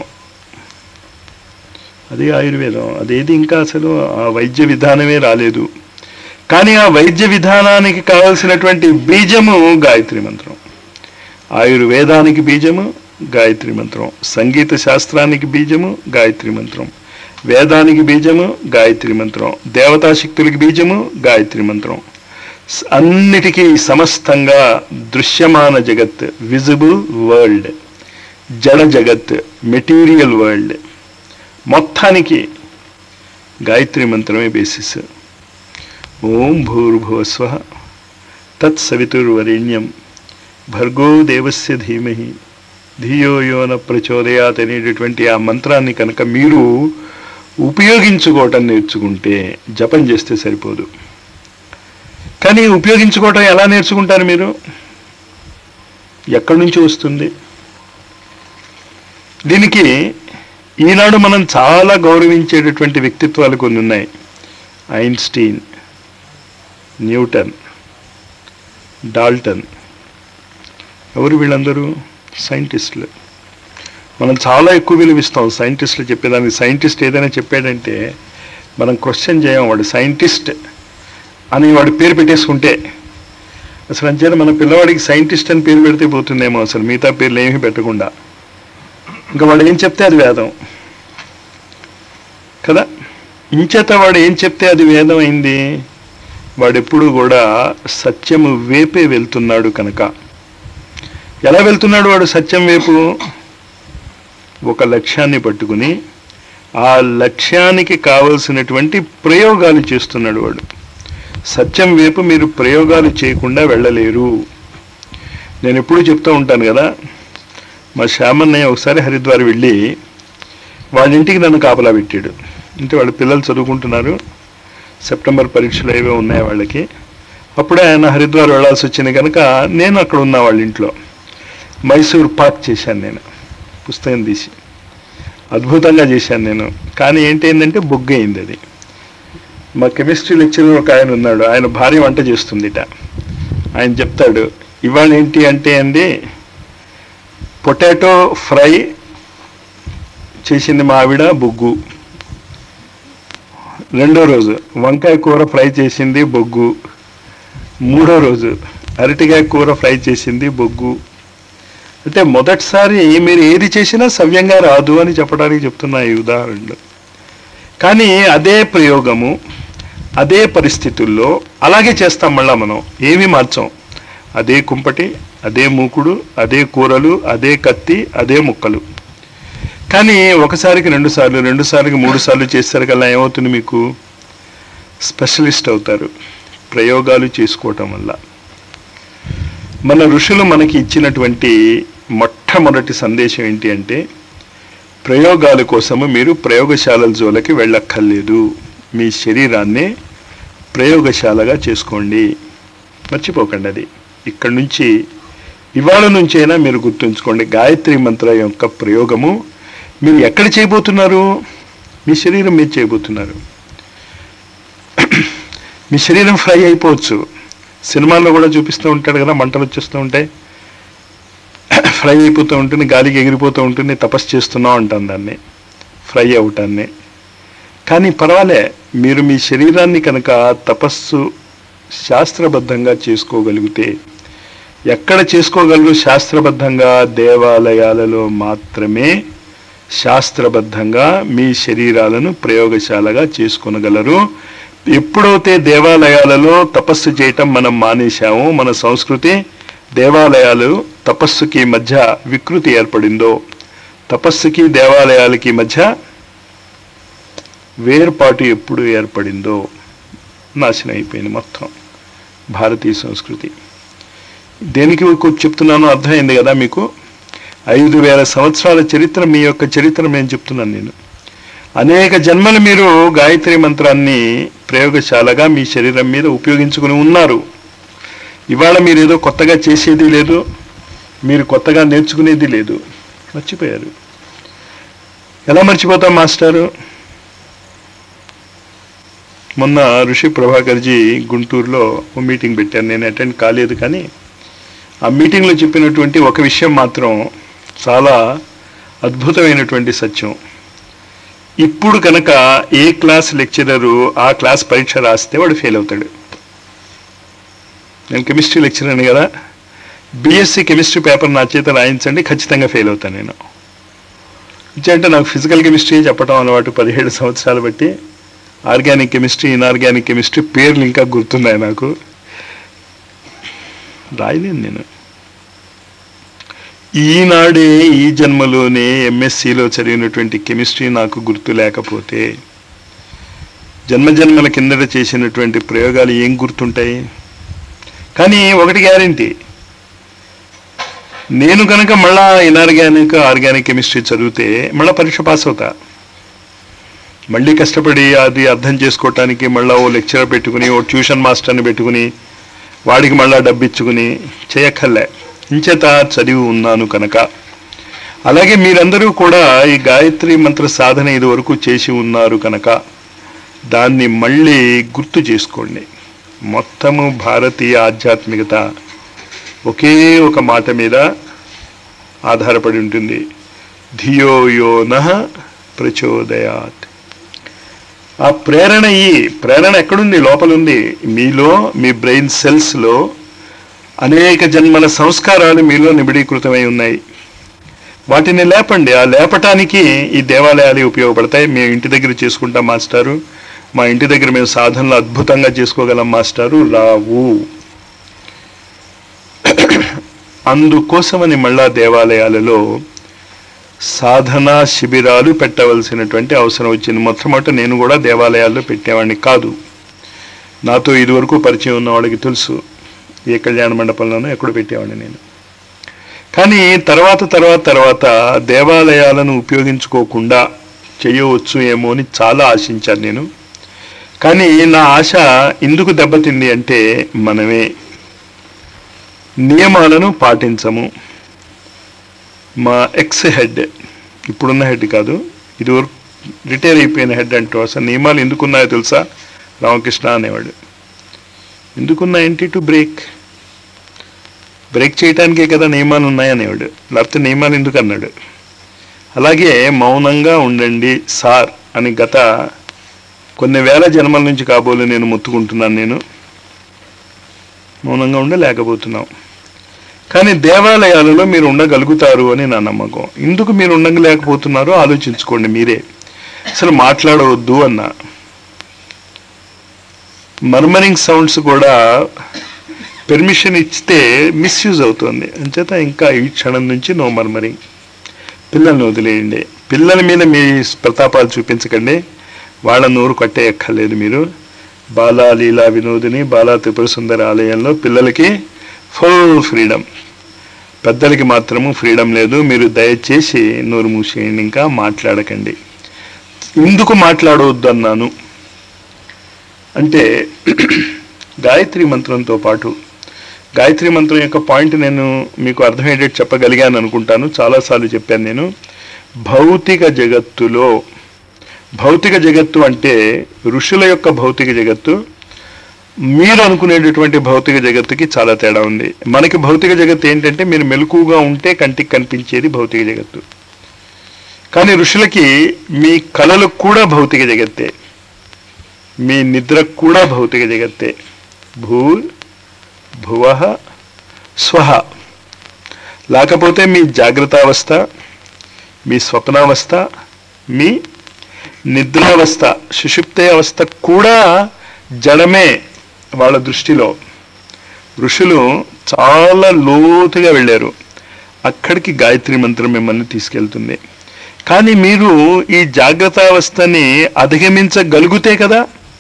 అది ఆయుర్వేదం అదేది ఇంకా అసలు ఆ వైద్య విధానమే రాలేదు కానీ ఆ వైద్య విధానానికి కావలసినటువంటి బీజము గాయత్రి మంత్రం ఆయుర్వేదానికి బీజము గాయత్రి మంత్రం సంగీత శాస్త్రానికి బీజము గాయత్రి మంత్రం వేదానికి బీజము గాయత్రి మంత్రం దేవతా శక్తులకి బీజము గాయత్రి మంత్రం స- అన్నిటికీ సమస్తంగా దృశ్యమాన జగత్ విజిబుల్ వరల్డ్ జడ జగత్ మెటీరియల్ వరల్డ్ మొత్తానికి గాయత్రి మంత్రమే బేసిస్ ఓం భూర్భువస్వ తత్సవితుర్వరేణ్యం భర్గో దేవస్య ధీమహి ధియో యోన ప్రచోదయాత్ అనేటటువంటి ఆ మంత్రాన్ని కనుక మీరు ఉపయోగించుకోవటం నేర్చుకుంటే జపం చేస్తే సరిపోదు కానీ ఉపయోగించుకోవటం ఎలా నేర్చుకుంటారు మీరు ఎక్కడి నుంచి వస్తుంది దీనికి ఈనాడు మనం చాలా గౌరవించేటటువంటి వ్యక్తిత్వాలు కొన్ని ఉన్నాయి ఐన్స్టీన్ న్యూటన్ డాల్టన్ ఎవరు వీళ్ళందరూ సైంటిస్టులు మనం చాలా ఎక్కువ విలువిస్తాం సైంటిస్టులు చెప్పేదానికి సైంటిస్ట్ ఏదైనా చెప్పాడంటే మనం క్వశ్చన్ చేయం వాడు సైంటిస్ట్ అని వాడి పేరు పెట్టేసుకుంటే అసలు అంచేత మన పిల్లవాడికి సైంటిస్ట్ అని పేరు పెడితే పోతుందేమో అసలు మిగతా పేర్లు ఏమీ పెట్టకుండా ఇంకా వాడు ఏం చెప్తే అది వేదం కదా ఇంచేత వాడు ఏం చెప్తే అది వేదం అయింది వాడెప్పుడు కూడా సత్యము వేపే వెళ్తున్నాడు కనుక ఎలా వెళ్తున్నాడు వాడు సత్యం వైపు ఒక లక్ష్యాన్ని పట్టుకుని ఆ లక్ష్యానికి కావలసినటువంటి ప్రయోగాలు చేస్తున్నాడు వాడు సత్యం వైపు మీరు ప్రయోగాలు చేయకుండా వెళ్ళలేరు నేను ఎప్పుడూ చెప్తూ ఉంటాను కదా మా శ్యామన్నయ్య ఒకసారి హరిద్వార్ వెళ్ళి వాళ్ళ ఇంటికి నన్ను కాపలా పెట్టాడు అంటే వాళ్ళ పిల్లలు చదువుకుంటున్నారు సెప్టెంబర్ పరీక్షలు ఏవో ఉన్నాయి వాళ్ళకి అప్పుడే ఆయన హరిద్వార్ వెళ్ళాల్సి వచ్చింది కనుక నేను అక్కడ ఉన్నా వాళ్ళ ఇంట్లో మైసూర్ పాక్ చేశాను నేను పుస్తకం తీసి అద్భుతంగా చేశాను నేను కానీ ఏంటైందంటే బొగ్గయింది అది మా కెమిస్ట్రీ లెక్చరర్ ఒక ఆయన ఉన్నాడు ఆయన భార్య వంట చేస్తుందిట ఆయన చెప్తాడు ఇవాళ ఏంటి అంటే అండి పొటాటో ఫ్రై చేసింది మా ఆవిడ బొగ్గు రెండో రోజు వంకాయ కూర ఫ్రై చేసింది బొగ్గు మూడో రోజు అరటికాయ కూర ఫ్రై చేసింది బొగ్గు అంటే మొదటిసారి మీరు ఏది చేసినా సవ్యంగా రాదు అని చెప్పడానికి చెప్తున్నా ఈ ఉదాహరణలు కానీ అదే ప్రయోగము అదే పరిస్థితుల్లో అలాగే చేస్తాం మళ్ళా మనం ఏమీ మార్చాం అదే కుంపటి అదే మూకుడు అదే కూరలు అదే కత్తి అదే ముక్కలు కానీ ఒకసారికి రెండు సార్లు రెండు సార్లు మూడు సార్లు చేసేసరికల్లా ఏమవుతుంది మీకు స్పెషలిస్ట్ అవుతారు ప్రయోగాలు చేసుకోవటం వల్ల మన ఋషులు మనకి ఇచ్చినటువంటి మొట్టమొదటి సందేశం ఏంటి అంటే ప్రయోగాల కోసము మీరు ప్రయోగశాలల జోలకి వెళ్ళక్కర్లేదు మీ శరీరాన్నే ప్రయోగశాలగా చేసుకోండి మర్చిపోకండి అది ఇక్కడి నుంచి ఇవాళ నుంచైనా మీరు గుర్తుంచుకోండి గాయత్రి మంత్ర యొక్క ప్రయోగము మీరు ఎక్కడ చేయబోతున్నారు మీ శరీరం మీద చేయబోతున్నారు మీ శరీరం ఫ్రై అయిపోవచ్చు సినిమాల్లో కూడా చూపిస్తూ ఉంటాడు కదా మంటలు వచ్చేస్తూ ఉంటాయి ఫ్రై అయిపోతూ ఉంటుంది గాలికి ఎగిరిపోతూ ఉంటుంది తపస్సు చేస్తున్నాం అంటాం దాన్ని ఫ్రై అవటాన్ని కానీ పర్వాలే మీరు మీ శరీరాన్ని కనుక తపస్సు శాస్త్రబద్ధంగా చేసుకోగలిగితే ఎక్కడ చేసుకోగలరు శాస్త్రబద్ధంగా దేవాలయాలలో మాత్రమే శాస్త్రబద్ధంగా మీ శరీరాలను ప్రయోగశాలగా చేసుకొనగలరు ఎప్పుడైతే దేవాలయాలలో తపస్సు చేయటం మనం మానేశామో మన సంస్కృతి దేవాలయాలు తపస్సుకి మధ్య వికృతి ఏర్పడిందో తపస్సుకి దేవాలయాలకి మధ్య వేర్పాటు ఎప్పుడు ఏర్పడిందో నాశనం అయిపోయింది మొత్తం భారతీయ సంస్కృతి దేనికి ఎక్కువ చెప్తున్నానో అర్థమైంది కదా మీకు ఐదు వేల సంవత్సరాల చరిత్ర మీ యొక్క చరిత్ర నేను చెప్తున్నాను నేను అనేక జన్మలు మీరు గాయత్రి మంత్రాన్ని ప్రయోగశాలగా మీ శరీరం మీద ఉపయోగించుకుని ఉన్నారు ఇవాళ మీరు ఏదో కొత్తగా చేసేది లేదు మీరు కొత్తగా నేర్చుకునేది లేదు మర్చిపోయారు ఎలా మర్చిపోతాం మాస్టారు మొన్న ఋషి ప్రభాకర్జీ గుంటూరులో ఓ మీటింగ్ పెట్టాను నేను అటెండ్ కాలేదు కానీ ఆ మీటింగ్లో చెప్పినటువంటి ఒక విషయం మాత్రం చాలా అద్భుతమైనటువంటి సత్యం ఇప్పుడు కనుక ఏ క్లాస్ లెక్చరరు ఆ క్లాస్ పరీక్ష రాస్తే వాడు ఫెయిల్ అవుతాడు నేను కెమిస్ట్రీ లెక్చరర్ని కదా బీఎస్సీ కెమిస్ట్రీ పేపర్ నా చేత రాయించండి ఖచ్చితంగా ఫెయిల్ అవుతాను నేను అంటే నాకు ఫిజికల్ కెమిస్ట్రీ చెప్పడం అలవాటు పదిహేడు సంవత్సరాలు బట్టి ఆర్గానిక్ కెమిస్ట్రీ ఇన్ఆర్గానిక్ కెమిస్ట్రీ పేర్లు ఇంకా గుర్తున్నాయి నాకు రాయలేను నేను ఈనాడే ఈ జన్మలోనే ఎంఎస్సిలో చదివినటువంటి కెమిస్ట్రీ నాకు గుర్తు లేకపోతే జన్మజన్మల కిందట చేసినటువంటి ప్రయోగాలు ఏం గుర్తుంటాయి కానీ ఒకటి గ్యారంటీ నేను కనుక మళ్ళా ఇన్ఆర్గానిక్ ఆర్గానిక్ కెమిస్ట్రీ చదివితే మళ్ళీ పరీక్ష పాస్ అవుతా మళ్ళీ కష్టపడి అది అర్థం చేసుకోవటానికి మళ్ళీ ఓ లెక్చర్ పెట్టుకుని ఓ ట్యూషన్ మాస్టర్ని పెట్టుకుని వాడికి మళ్ళా డబ్బిచ్చుకుని చేయక్కర్లే ఇంచేత చదివి ఉన్నాను కనుక అలాగే మీరందరూ కూడా ఈ గాయత్రి మంత్ర సాధన ఇది వరకు చేసి ఉన్నారు కనుక దాన్ని మళ్ళీ గుర్తు చేసుకోండి మొత్తము భారతీయ ఆధ్యాత్మికత ఒకే ఒక మాట మీద ఆధారపడి ఉంటుంది ధియో యో నః ప్రచోదయాత్ ఆ ప్రేరణ ఈ ప్రేరణ ఎక్కడుంది లోపల ఉంది మీలో మీ బ్రెయిన్ సెల్స్లో అనేక జన్మల సంస్కారాలు మీలో నిబిడీకృతమై ఉన్నాయి వాటిని లేపండి ఆ లేపటానికి ఈ దేవాలయాలు ఉపయోగపడతాయి మేము ఇంటి దగ్గర చేసుకుంటాం మాస్టారు మా ఇంటి దగ్గర మేము సాధనలు అద్భుతంగా చేసుకోగలం మాస్టారు రావు అందుకోసమని మళ్ళా దేవాలయాలలో సాధనా శిబిరాలు పెట్టవలసినటువంటి అవసరం వచ్చింది మొట్టమొదట నేను కూడా దేవాలయాల్లో పెట్టేవాడిని కాదు నాతో ఇదివరకు పరిచయం ఉన్న వాళ్ళకి తెలుసు ఏ కళ్యాణ మండపంలోనో ఎక్కడ పెట్టేవాడిని నేను కానీ తర్వాత తర్వాత తర్వాత దేవాలయాలను ఉపయోగించుకోకుండా చేయవచ్చు ఏమో అని చాలా ఆశించాను నేను కానీ నా ఆశ ఎందుకు దెబ్బతింది అంటే మనమే నియమాలను పాటించము మా ఎక్స్ హెడ్ ఇప్పుడున్న హెడ్ కాదు ఇది వరకు రిటైర్ అయిపోయిన హెడ్ అంటూ అసలు నియమాలు ఎందుకున్నాయో తెలుసా రామకృష్ణ అనేవాడు ఎందుకున్నాయంటే టు బ్రేక్ బ్రేక్ చేయడానికే కదా నియమాలు ఉన్నాయనేవాడు లేకపోతే నియమాలు ఎందుకు అన్నాడు అలాగే మౌనంగా ఉండండి సార్ అని గత కొన్ని వేల జన్మల నుంచి కాబోలు నేను మొత్తుకుంటున్నాను నేను మౌనంగా ఉండలేకపోతున్నాం కానీ దేవాలయాలలో మీరు ఉండగలుగుతారు అని నా నమ్మకం ఎందుకు మీరు ఉండలేకపోతున్నారో ఆలోచించుకోండి మీరే అసలు మాట్లాడవద్దు అన్నా మర్మరింగ్ సౌండ్స్ కూడా పెర్మిషన్ ఇస్తే మిస్యూజ్ అవుతుంది అంచేత ఇంకా ఈ క్షణం నుంచి నో మర్మరింగ్ పిల్లల్ని వదిలేయండి పిల్లల మీద మీ ప్రతాపాలు చూపించకండి వాళ్ళ నోరు కట్టేయక్కర్లేదు మీరు బాలా లీలా వినోదిని బాలా త్రిపుర సుందర ఆలయంలో పిల్లలకి ఫుల్ ఫ్రీడమ్ పెద్దలకి మాత్రము ఫ్రీడమ్ లేదు మీరు దయచేసి నోరు మూసేయండి ఇంకా మాట్లాడకండి ఎందుకు మాట్లాడవద్దు అన్నాను అంటే గాయత్రి మంత్రంతో పాటు గాయత్రి మంత్రం యొక్క పాయింట్ నేను మీకు అర్థమయ్యేటట్టు చెప్పగలిగాను అనుకుంటాను చాలాసార్లు చెప్పాను నేను భౌతిక జగత్తులో భౌతిక జగత్తు అంటే ఋషుల యొక్క భౌతిక జగత్తు మీరు అనుకునేటటువంటి భౌతిక జగత్తుకి చాలా తేడా ఉంది మనకి భౌతిక జగత్తు ఏంటంటే మీరు మెలకుగా ఉంటే కంటికి కనిపించేది భౌతిక జగత్తు కానీ ఋషులకి మీ కళలు కూడా భౌతిక జగత్తే మీ నిద్ర కూడా భౌతిక జగత్తే భూ భువ స్వహ లేకపోతే మీ జాగ్రత్త అవస్థ మీ స్వప్నావస్థ మీ నిద్రావస్థ సుషుప్తే అవస్థ కూడా జడమే వాళ్ళ దృష్టిలో ఋషులు చాలా లోతుగా వెళ్ళారు అక్కడికి గాయత్రి మంత్రం మిమ్మల్ని తీసుకెళ్తుంది కానీ మీరు ఈ జాగ్రత్త అవస్థని అధిగమించగలిగితే కదా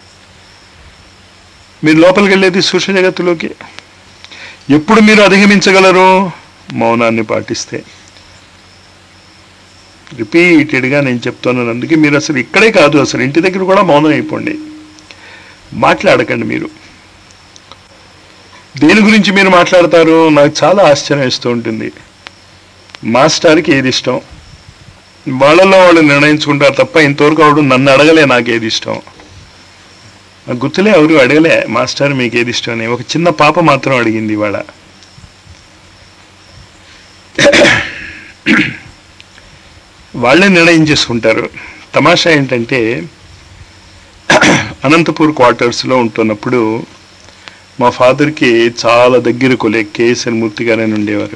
మీరు లోపలికి వెళ్ళేది సూక్ష్మ జగత్తులోకి ఎప్పుడు మీరు అధిగమించగలరు మౌనాన్ని పాటిస్తే రిపీటెడ్గా నేను చెప్తున్నాను అందుకే మీరు అసలు ఇక్కడే కాదు అసలు ఇంటి దగ్గర కూడా మౌనం అయిపోండి మాట్లాడకండి మీరు దేని గురించి మీరు మాట్లాడతారు నాకు చాలా ఆశ్చర్యం ఇస్తూ ఉంటుంది మాస్టర్కి ఏది ఇష్టం వాళ్ళలో వాళ్ళు నిర్ణయించుకుంటారు తప్ప ఇంతవరకు ఆవిడ నన్ను అడగలే నాకు ఏది ఇష్టం నాకు గుర్తులే ఎవరు అడగలే మాస్టర్ మీకు ఏది ఇష్టం అని ఒక చిన్న పాప మాత్రం అడిగింది ఇవాళ వాళ్ళే నిర్ణయం చేసుకుంటారు తమాషా ఏంటంటే అనంతపూర్ క్వార్టర్స్లో ఉంటున్నప్పుడు మా ఫాదర్కి చాలా దగ్గర కొలే కేఎస్ఎన్ మూర్తి గారని ఉండేవారు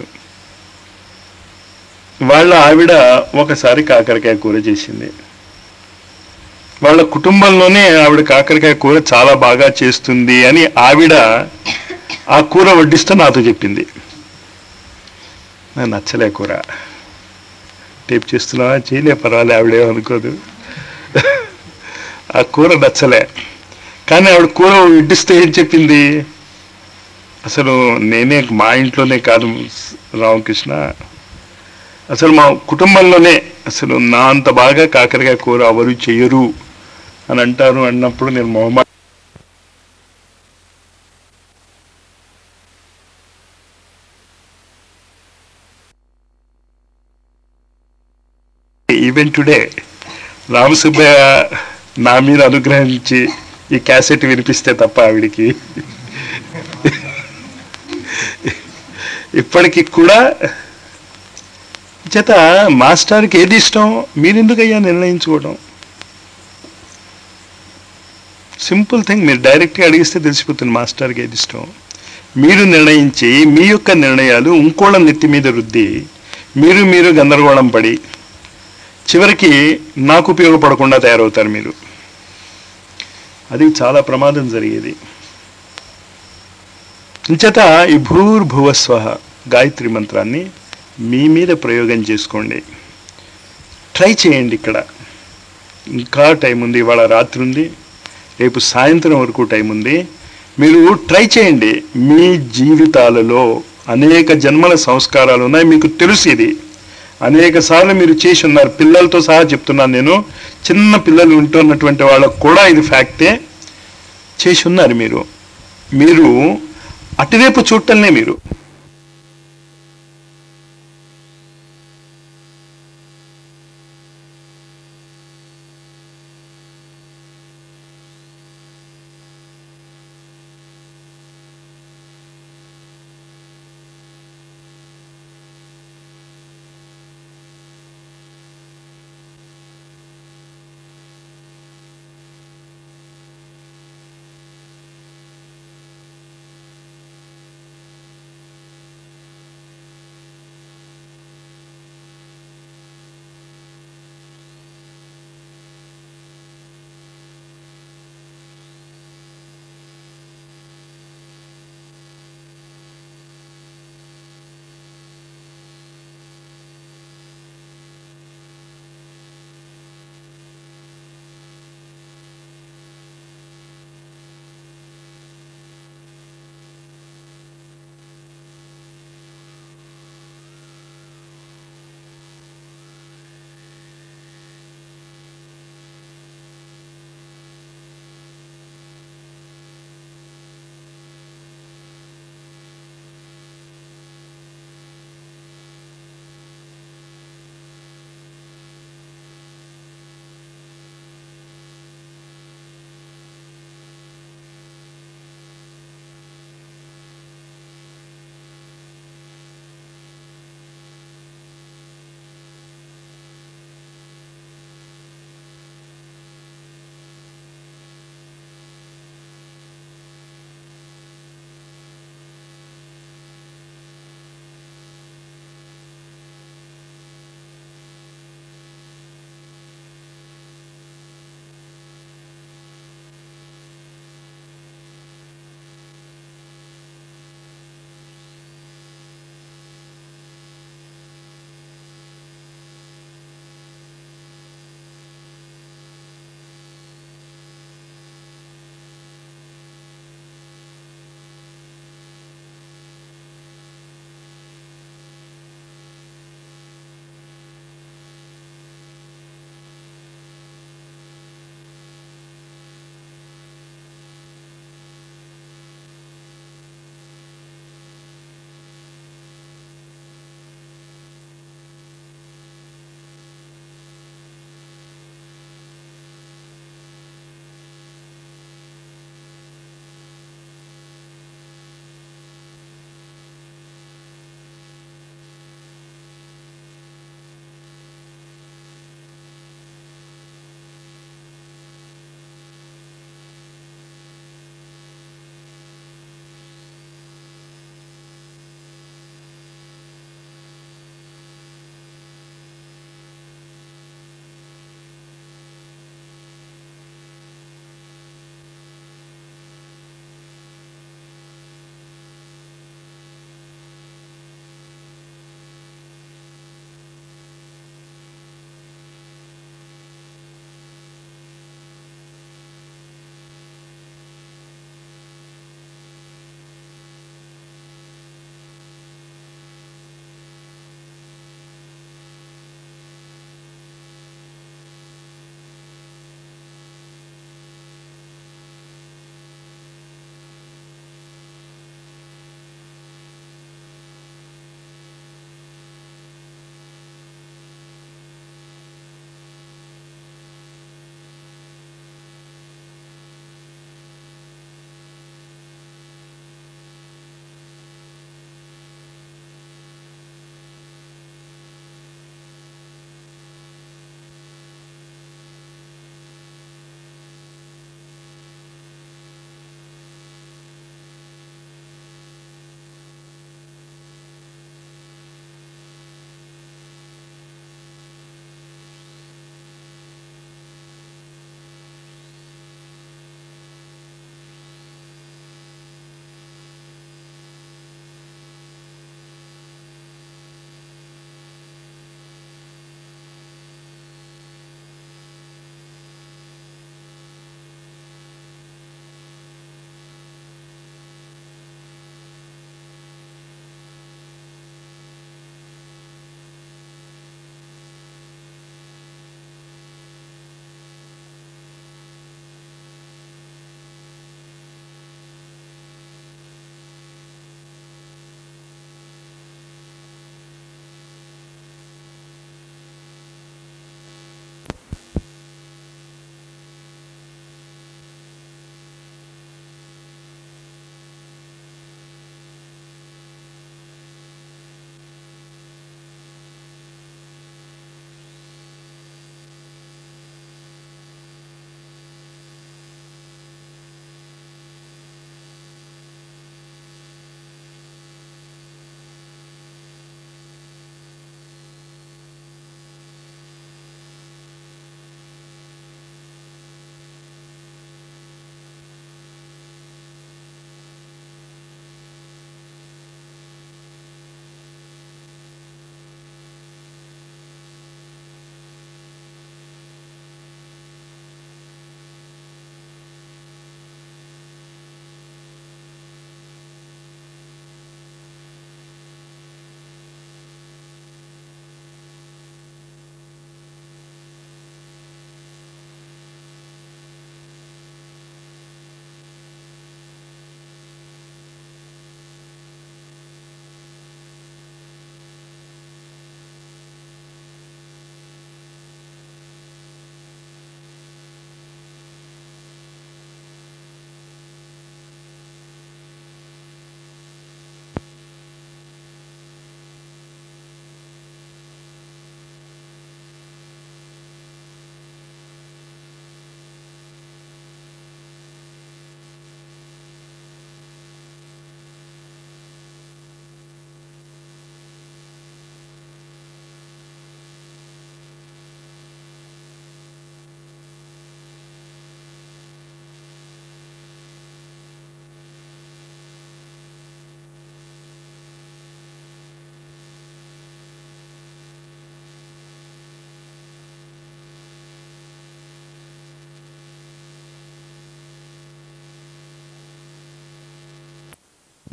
వాళ్ళ ఆవిడ ఒకసారి కాకరకాయ కూర చేసింది వాళ్ళ కుటుంబంలోనే ఆవిడ కాకరకాయ కూర చాలా బాగా చేస్తుంది అని ఆవిడ ఆ కూర వడ్డిస్తూ నాతో చెప్పింది నాకు నచ్చలే కూర టేప్ చేస్తున్నావా చేయలే పర్వాలే ఆవిడేమనుకోదు ఆ కూర నచ్చలే కానీ ఆవిడ కూర వడ్డిస్తే ఏం చెప్పింది అసలు నేనే మా ఇంట్లోనే కాదు రామకృష్ణ అసలు మా కుటుంబంలోనే అసలు నా అంత బాగా కాకరకాయ కూర ఎవరు చెయ్యరు అని అంటారు అన్నప్పుడు నేను మొహమ్మా ఈవెన్ టుడే రామసుబ్బయ్య నా మీద అనుగ్రహించి ఈ క్యాసెట్ వినిపిస్తే తప్ప ఆవిడికి ఇప్పటికి కూడా చేత మాస్టర్కి ఏది ఇష్టం మీరెందుకయ్యా నిర్ణయించుకోవడం సింపుల్ థింగ్ మీరు డైరెక్ట్గా అడిగిస్తే తెలిసిపోతుంది మాస్టర్కి ఏది ఇష్టం మీరు నిర్ణయించి మీ యొక్క నిర్ణయాలు ఇంకోళ్ళ నెత్తి మీద రుద్ది మీరు మీరు గందరగోళం పడి చివరికి నాకు ఉపయోగపడకుండా తయారవుతారు మీరు అది చాలా ప్రమాదం జరిగేది ఇంచేత ఈ భూర్భువస్వ గాయత్రి మంత్రాన్ని మీ మీద ప్రయోగం చేసుకోండి ట్రై చేయండి ఇక్కడ ఇంకా టైం ఉంది ఇవాళ రాత్రి ఉంది రేపు సాయంత్రం వరకు టైం ఉంది మీరు ట్రై చేయండి మీ జీవితాలలో అనేక జన్మల సంస్కారాలు ఉన్నాయి మీకు తెలుసు ఇది అనేక సార్లు మీరు చేసి ఉన్నారు పిల్లలతో సహా చెప్తున్నాను నేను చిన్న పిల్లలు ఉంటున్నటువంటి వాళ్ళకు కూడా ఇది ఫ్యాక్టే చేసి ఉన్నారు మీరు మీరు అటువైపు చూడటంలే మీరు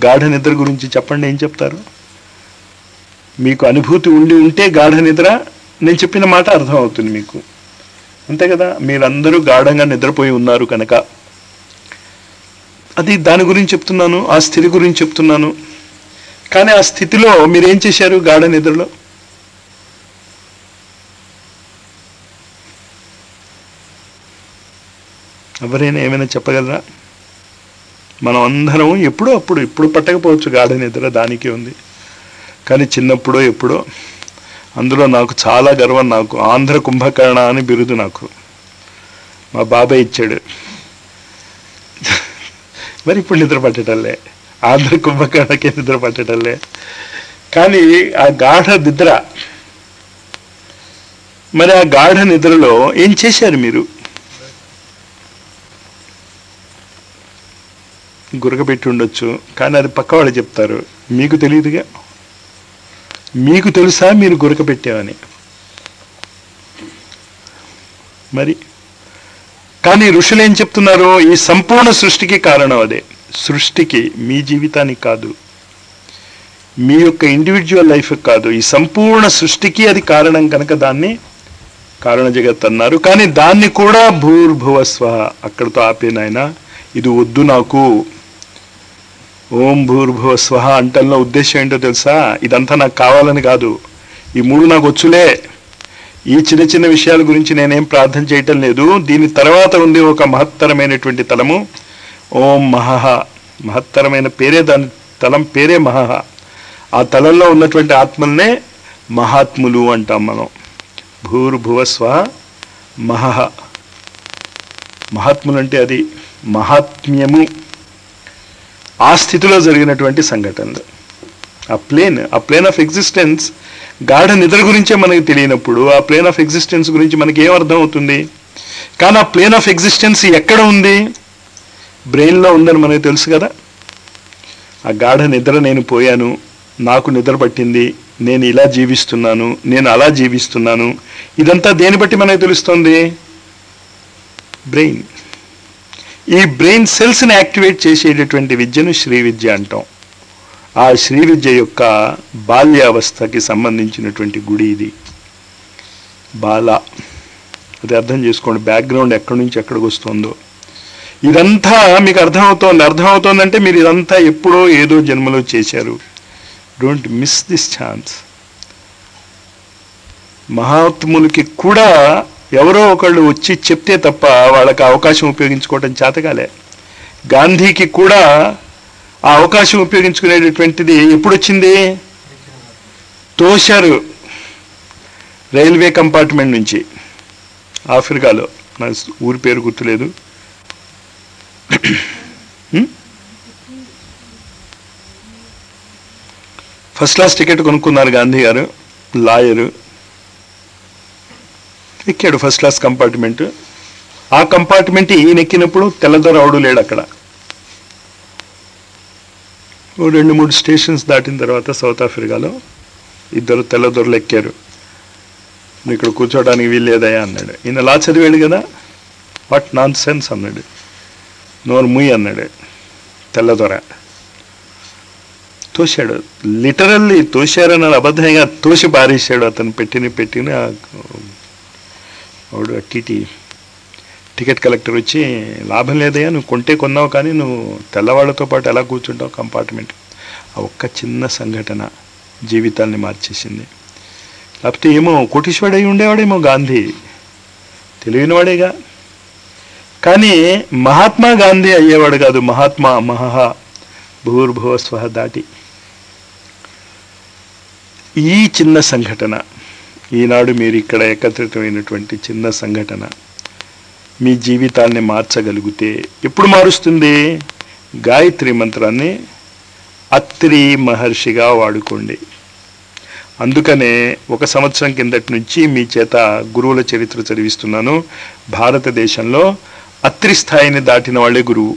గాఢ నిద్ర గురించి చెప్పండి ఏం చెప్తారు మీకు అనుభూతి ఉండి ఉంటే గాఢ నిద్ర నేను చెప్పిన మాట అర్థం అవుతుంది మీకు అంతే కదా మీరందరూ గాఢంగా నిద్రపోయి ఉన్నారు కనుక అది దాని గురించి చెప్తున్నాను ఆ స్థితి గురించి చెప్తున్నాను కానీ ఆ స్థితిలో మీరేం చేశారు గాఢ నిద్రలో ఎవరైనా ఏమైనా చెప్పగలరా మనం అందరం ఎప్పుడో అప్పుడు ఇప్పుడు పట్టకపోవచ్చు గాఢ నిద్ర దానికే ఉంది కానీ చిన్నప్పుడో ఎప్పుడో అందులో నాకు చాలా గర్వం నాకు ఆంధ్ర కుంభకర్ణ అని బిరుదు నాకు మా బాబాయ్ ఇచ్చాడు మరి ఇప్పుడు నిద్ర పట్టటంలే ఆంధ్ర కుంభకర్ణకే నిద్ర పట్టటంలే కానీ ఆ గాఢ నిద్ర మరి ఆ గాఢ నిద్రలో ఏం చేశారు మీరు గురకబెట్టి ఉండొచ్చు కానీ అది పక్క వాళ్ళు చెప్తారు మీకు తెలియదుగా మీకు తెలుసా మీరు గురకబెట్టామని మరి కానీ ఋషులు ఏం చెప్తున్నారు ఈ సంపూర్ణ సృష్టికి కారణం అదే సృష్టికి మీ జీవితానికి కాదు మీ యొక్క ఇండివిజువల్ లైఫ్ కాదు ఈ సంపూర్ణ సృష్టికి అది కారణం కనుక దాన్ని కారణ జగత్ అన్నారు కానీ దాన్ని కూడా భూర్భువస్వ అక్కడితో ఆపేనాయన ఇది వద్దు నాకు ఓం భూర్భువ స్వహ అంటల్లో ఉద్దేశం ఏంటో తెలుసా ఇదంతా నాకు కావాలని కాదు ఈ మూడు నాకు వచ్చులే ఈ చిన్న చిన్న విషయాల గురించి నేనేం ప్రార్థన చేయటం లేదు దీని తర్వాత ఉంది ఒక మహత్తరమైనటువంటి తలము ఓం మహహ మహత్తరమైన పేరే దాని తలం పేరే మహహ ఆ తలంలో ఉన్నటువంటి ఆత్మల్నే మహాత్ములు అంటాం మనం భూర్భువ స్వ మహహ మహాత్ములు అంటే అది మహాత్మ్యము ఆ స్థితిలో జరిగినటువంటి సంఘటనలు ఆ ప్లేన్ ఆ ప్లేన్ ఆఫ్ ఎగ్జిస్టెన్స్ గాఢ నిద్ర గురించే మనకి తెలియనప్పుడు ఆ ప్లేన్ ఆఫ్ ఎగ్జిస్టెన్స్ గురించి మనకి ఏం అర్థం అవుతుంది కానీ ఆ ప్లేన్ ఆఫ్ ఎగ్జిస్టెన్స్ ఎక్కడ ఉంది బ్రెయిన్లో ఉందని మనకు తెలుసు కదా ఆ గాఢ నిద్ర నేను పోయాను నాకు నిద్ర పట్టింది నేను ఇలా జీవిస్తున్నాను నేను అలా జీవిస్తున్నాను ఇదంతా దేని బట్టి మనకు తెలుస్తుంది బ్రెయిన్ ఈ బ్రెయిన్ సెల్స్ని యాక్టివేట్ చేసేటటువంటి విద్యను శ్రీ విద్య అంటాం ఆ శ్రీ విద్య యొక్క బాల్యావస్థకి సంబంధించినటువంటి గుడి ఇది బాల అది అర్థం చేసుకోండి బ్యాక్గ్రౌండ్ ఎక్కడి నుంచి ఎక్కడికి వస్తుందో ఇదంతా మీకు అర్థమవుతోంది అర్థమవుతోందంటే మీరు ఇదంతా ఎప్పుడో ఏదో జన్మలో చేశారు డోంట్ మిస్ దిస్ ఛాన్స్ మహాత్ములకి కూడా ఎవరో ఒకళ్ళు వచ్చి చెప్తే తప్ప వాళ్ళకి ఆ అవకాశం ఉపయోగించుకోవటం చేతకాలే గాంధీకి కూడా ఆ అవకాశం ఉపయోగించుకునేటటువంటిది ఎప్పుడు వచ్చింది తోశారు రైల్వే కంపార్ట్మెంట్ నుంచి ఆఫ్రికాలో నా ఊరి పేరు గుర్తులేదు హ్మ్? ఫస్ట్ క్లాస్ టికెట్ కొనుక్కున్నారు గాంధీ గారు లాయరు ఎక్కాడు ఫస్ట్ క్లాస్ కంపార్ట్మెంట్ ఆ కంపార్ట్మెంట్ ఈయన ఎక్కినప్పుడు తెల్లదొర అవడు లేడు అక్కడ ఓ రెండు మూడు స్టేషన్స్ దాటిన తర్వాత సౌత్ ఆఫ్రికాలో ఇద్దరు తెల్లదొరలు ఎక్కారు "నువ్వు ఇక్కడ కూర్చోవడానికి వీల్లేదయా అన్నాడు ఈయన లా చదివాడు కదా వాట్ నాన్ సెన్స్ అన్నాడు నోరు ముయ్ అన్నాడు తెల్లదొర తోశాడు లిటరల్లీ తోశారని అబద్ధంగా తోసి పారేశాడు అతను పెట్టిన పెట్టిన వాడు టీటీ టికెట్ కలెక్టర్ వచ్చి లాభం లేదయ్యా నువ్వు కొంటే కొన్నావు కానీ నువ్వు తెల్లవాళ్ళతో పాటు ఎలా కూర్చుంటావు కంపార్ట్మెంట్ ఆ ఒక్క చిన్న సంఘటన జీవితాల్ని మార్చేసింది లేకపోతే ఏమో కోటీశ్వరుడు అయి ఉండేవాడేమో గాంధీ తెలియనివాడేగా కానీ మహాత్మా గాంధీ అయ్యేవాడు కాదు మహాత్మా మహహ భూర్భువ స్వహ దాటి ఈ చిన్న సంఘటన ఈనాడు మీరు ఇక్కడ ఏకత్రితమైనటువంటి చిన్న సంఘటన మీ జీవితాన్ని మార్చగలిగితే ఎప్పుడు మారుస్తుంది గాయత్రి మంత్రాన్ని అత్రి మహర్షిగా వాడుకోండి అందుకనే ఒక సంవత్సరం కిందటి నుంచి మీ చేత గురువుల చరిత్ర చదివిస్తున్నాను భారతదేశంలో అత్రి స్థాయిని దాటిన వాళ్ళే గురువు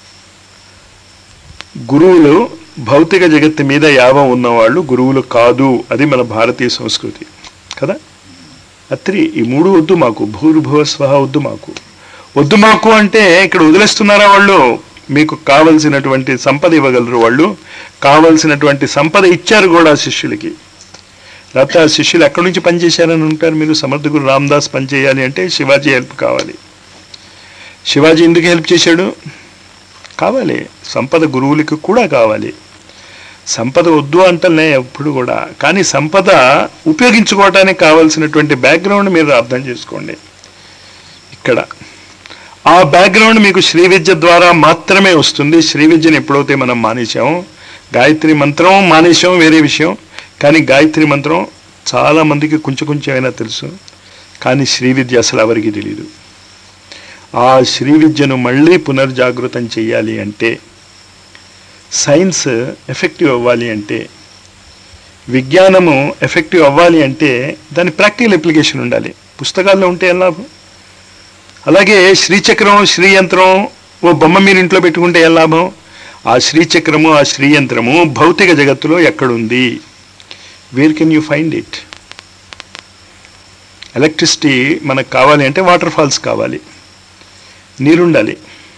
గురువులు భౌతిక జగత్తు మీద యావం ఉన్నవాళ్ళు గురువులు కాదు అది మన భారతీయ సంస్కృతి కదా అత్రి ఈ మూడు వద్దు మాకు భూర్భువ స్వహ వద్దు మాకు వద్దు మాకు అంటే ఇక్కడ వదిలేస్తున్నారా వాళ్ళు మీకు కావలసినటువంటి సంపద ఇవ్వగలరు వాళ్ళు కావలసినటువంటి సంపద ఇచ్చారు కూడా ఆ శిష్యులకి లేకపోతే ఆ శిష్యులు ఎక్కడి నుంచి పనిచేశారని ఉంటారు మీరు సమర్థ గురు రామదాస్ పనిచేయాలి అంటే శివాజీ హెల్ప్ కావాలి శివాజీ ఎందుకు హెల్ప్ చేశాడు కావాలి సంపద గురువులకి కూడా కావాలి సంపద వద్దు అంటలే ఎప్పుడు కూడా కానీ సంపద ఉపయోగించుకోవటానికి కావాల్సినటువంటి బ్యాక్గ్రౌండ్ మీరు అర్థం చేసుకోండి ఇక్కడ ఆ బ్యాక్గ్రౌండ్ మీకు శ్రీ విద్య ద్వారా మాత్రమే వస్తుంది శ్రీ విద్యను ఎప్పుడైతే మనం మానేశామో గాయత్రి మంత్రం మానేశాం వేరే విషయం కానీ గాయత్రి మంత్రం చాలా మందికి కొంచెం కొంచెం అయినా తెలుసు కానీ శ్రీ విద్య అసలు ఎవరికి తెలియదు ఆ శ్రీ విద్యను మళ్ళీ పునర్జాగృతం చేయాలి అంటే సైన్స్ ఎఫెక్టివ్ అవ్వాలి అంటే విజ్ఞానము ఎఫెక్టివ్ అవ్వాలి అంటే దాని ప్రాక్టికల్ అప్లికేషన్ ఉండాలి పుస్తకాల్లో ఉంటే ఏం లాభం అలాగే శ్రీచక్రం శ్రీయంత్రం ఓ బొమ్మ మీరు ఇంట్లో పెట్టుకుంటే ఏం లాభం ఆ శ్రీచక్రము ఆ శ్రీయంత్రము భౌతిక జగత్తులో ఎక్కడుంది where can you find it electricity మనకు కావాలి అంటే వాటర్ ఫాల్స్ కావాలి నీరుండాలి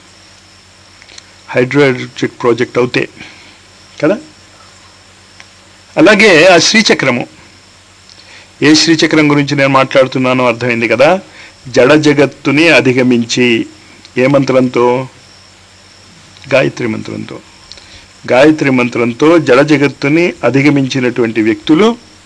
హైడ్రో ఎలక్ట్రిక్ ప్రాజెక్ట్ అవుతే కదా అలాగే ఆ శ్రీచక్రము ఏ శ్రీచక్రం గురించి నేను మాట్లాడుతున్నానో అర్థమైంది కదా జడ జగత్తుని అధిగమించి ఏ మంత్రంతో గాయత్రి మంత్రంతో గాయత్రి మంత్రంతో జడ జగత్తుని అధిగమించినటువంటి వ్యక్తులు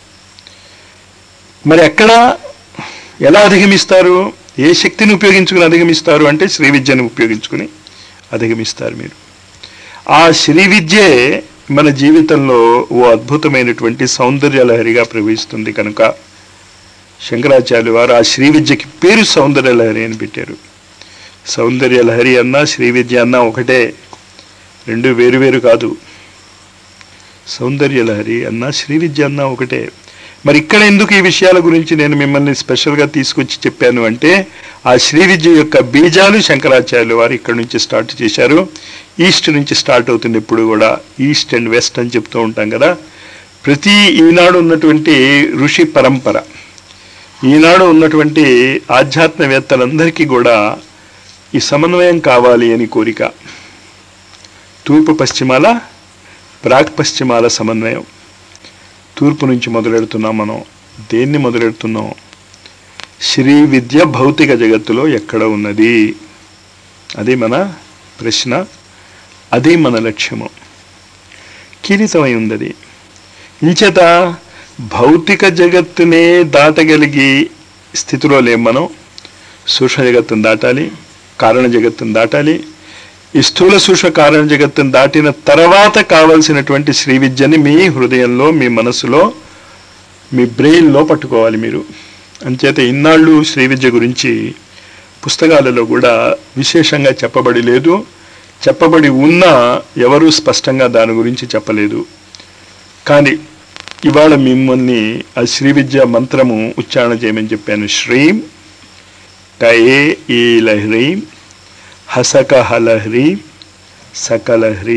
మరి ఎక్కడ ఎలా అధిగమిస్తారు ఏ శక్తిని ఉపయోగించుకుని అధిగమిస్తారు అంటే శ్రీ విద్యను ఉపయోగించుకుని అధిగమిస్తారు మీరు ఆ శ్రీ విద్యే మన జీవితంలో ఓ అద్భుతమైనటువంటి సౌందర్య లహరిగా ప్రవహిస్తుంది కనుక శంకరాచార్యులు వారు ఆ శ్రీ విద్యకి పేరు సౌందర్య లహరి అని పెట్టారు సౌందర్య లహరి అన్నా శ్రీ విద్య అన్నా ఒకటే రెండు వేరు వేరు కాదు సౌందర్య లహరి అన్నా శ్రీ విద్య అన్నా ఒకటే మరి ఇక్కడ ఎందుకు ఈ విషయాల గురించి నేను మిమ్మల్ని స్పెషల్గా తీసుకొచ్చి చెప్పాను అంటే ఆ శ్రీ విద్య యొక్క బీజాలు శంకరాచార్యులు వారు ఇక్కడ నుంచి స్టార్ట్ చేశారు ఈస్ట్ నుంచి స్టార్ట్ అవుతుంది ఇప్పుడు కూడా ఈస్ట్ అండ్ వెస్ట్ అని చెప్తూ ఉంటాం కదా ప్రతి ఈనాడు ఉన్నటువంటి ఋషి పరంపర ఈనాడు ఉన్నటువంటి ఆధ్యాత్మవేత్తలందరికీ కూడా ఈ సమన్వయం కావాలి అని కోరిక తూర్పు పశ్చిమాల ప్రాక్ పశ్చిమాల సమన్వయం తూర్పు నుంచి మొదలెడుతున్నాం మనం దేన్ని మొదలెడుతున్నాం శ్రీ విద్య భౌతిక జగత్తులో ఎక్కడ ఉన్నది అది మన ప్రశ్న అది మన లక్ష్యము కీలితమై ఉంది అది ఇంచేత భౌతిక జగత్తునే దాటగలిగి స్థితిలో లేం మనం సూక్ష్మ జగత్తును దాటాలి కారణ జగత్తును దాటాలి ఈ స్థూల సూక్ష్మ కారణ జగత్తును దాటిన తర్వాత కావలసినటువంటి శ్రీ విద్యని మీ హృదయంలో మీ మనసులో మీ బ్రెయిన్లో పట్టుకోవాలి మీరు అంచేత ఇన్నాళ్ళు శ్రీ విద్య గురించి పుస్తకాలలో కూడా విశేషంగా చెప్పబడి లేదు చెప్పబడి ఉన్నా ఎవరూ స్పష్టంగా దాని గురించి చెప్పలేదు కానీ ఇవాళ మిమ్మల్ని ఆ శ్రీ విద్య మంత్రము ఉచ్చారణ చేయమని చెప్పాను శ్రీం కయే ఈ లహ్రీం హసక హలహ్రీ సకలహ్రీ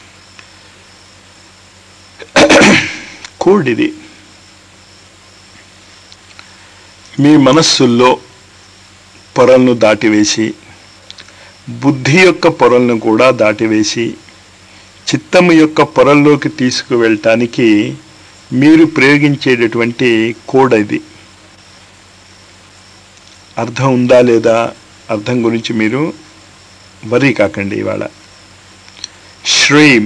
కోడ్ ఇది మీ మనస్సుల్లో పొరలను దాటివేసి బుద్ధి యొక్క పొరలను కూడా దాటివేసి చిత్తము యొక్క పొరల్లోకి తీసుకువెళ్ళటానికి మీరు ప్రయోగించేటటువంటి కోడ్ ఇది అర్థం ఉందా లేదా అర్థం గురించి మీరు వరీ కాకండి ఇవాళ శ్రీం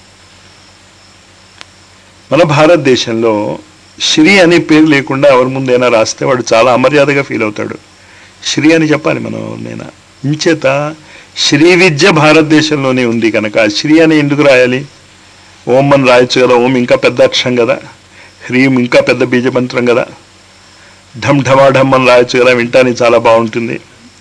మన భారతదేశంలో శ్రీ అనే పేరు లేకుండా ఎవరి ముందైనా రాస్తే వాడు చాలా అమర్యాదగా ఫీల్ అవుతాడు శ్రీ అని చెప్పాలి మనం నేను ఇంచేత శ్రీ విద్య భారతదేశంలోనే ఉంది కనుక శ్రీ అని ఎందుకు రాయాలి ఓం అని రాయొచ్చు కదా ఓం ఇంకా పెద్ద అక్షరం కదా హ్రీం ఇంకా పెద్ద బీజమంత్రం కదా ఢమ్ ఢమా ఢమ్ అని రాయొచ్చు కదా వింటానికి చాలా బాగుంటుంది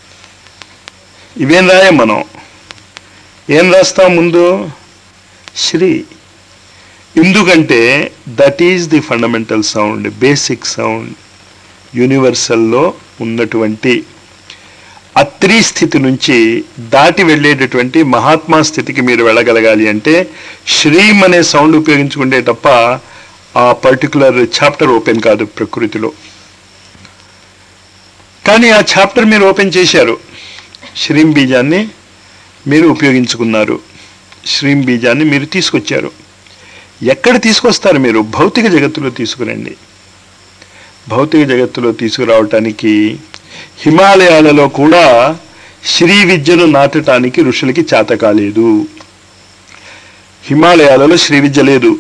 ఇవేం రాయం మనం ఏం రాస్తాం ముందు శ్రీ ఎందుకంటే that is the fundamental sound basic sound యూనివర్సల్లో ఉన్నటువంటి అత్రి స్థితి నుంచి దాటి వెళ్ళేటటువంటి మహాత్మా స్థితికి మీరు వెళ్ళగలగాలి అంటే శ్రీం అనే సౌండ్ ఉపయోగించుకుంటే తప్ప ఆ పర్టికులర్ చాప్టర్ ఓపెన్ కాదు ప్రకృతిలో కానీ ఆ చాప్టర్ మీరు ఓపెన్ చేశారు శ్రీం బీజాన్ని మీరు ఉపయోగించుకున్నారు శ్రీం బీజాన్ని మీరు తీసుకొచ్చారు ఎక్కడ తీసుకొస్తారు మీరు భౌతిక జగత్తులో తీసుకురండి భౌతిక జగత్తులో తీసుకురావటానికి హిమాలయాలలో కూడా శ్రీ విద్యను నాటటానికి ఋషులకి చేత కాలేదు హిమాలయాలలో శ్రీ విద్య లేదు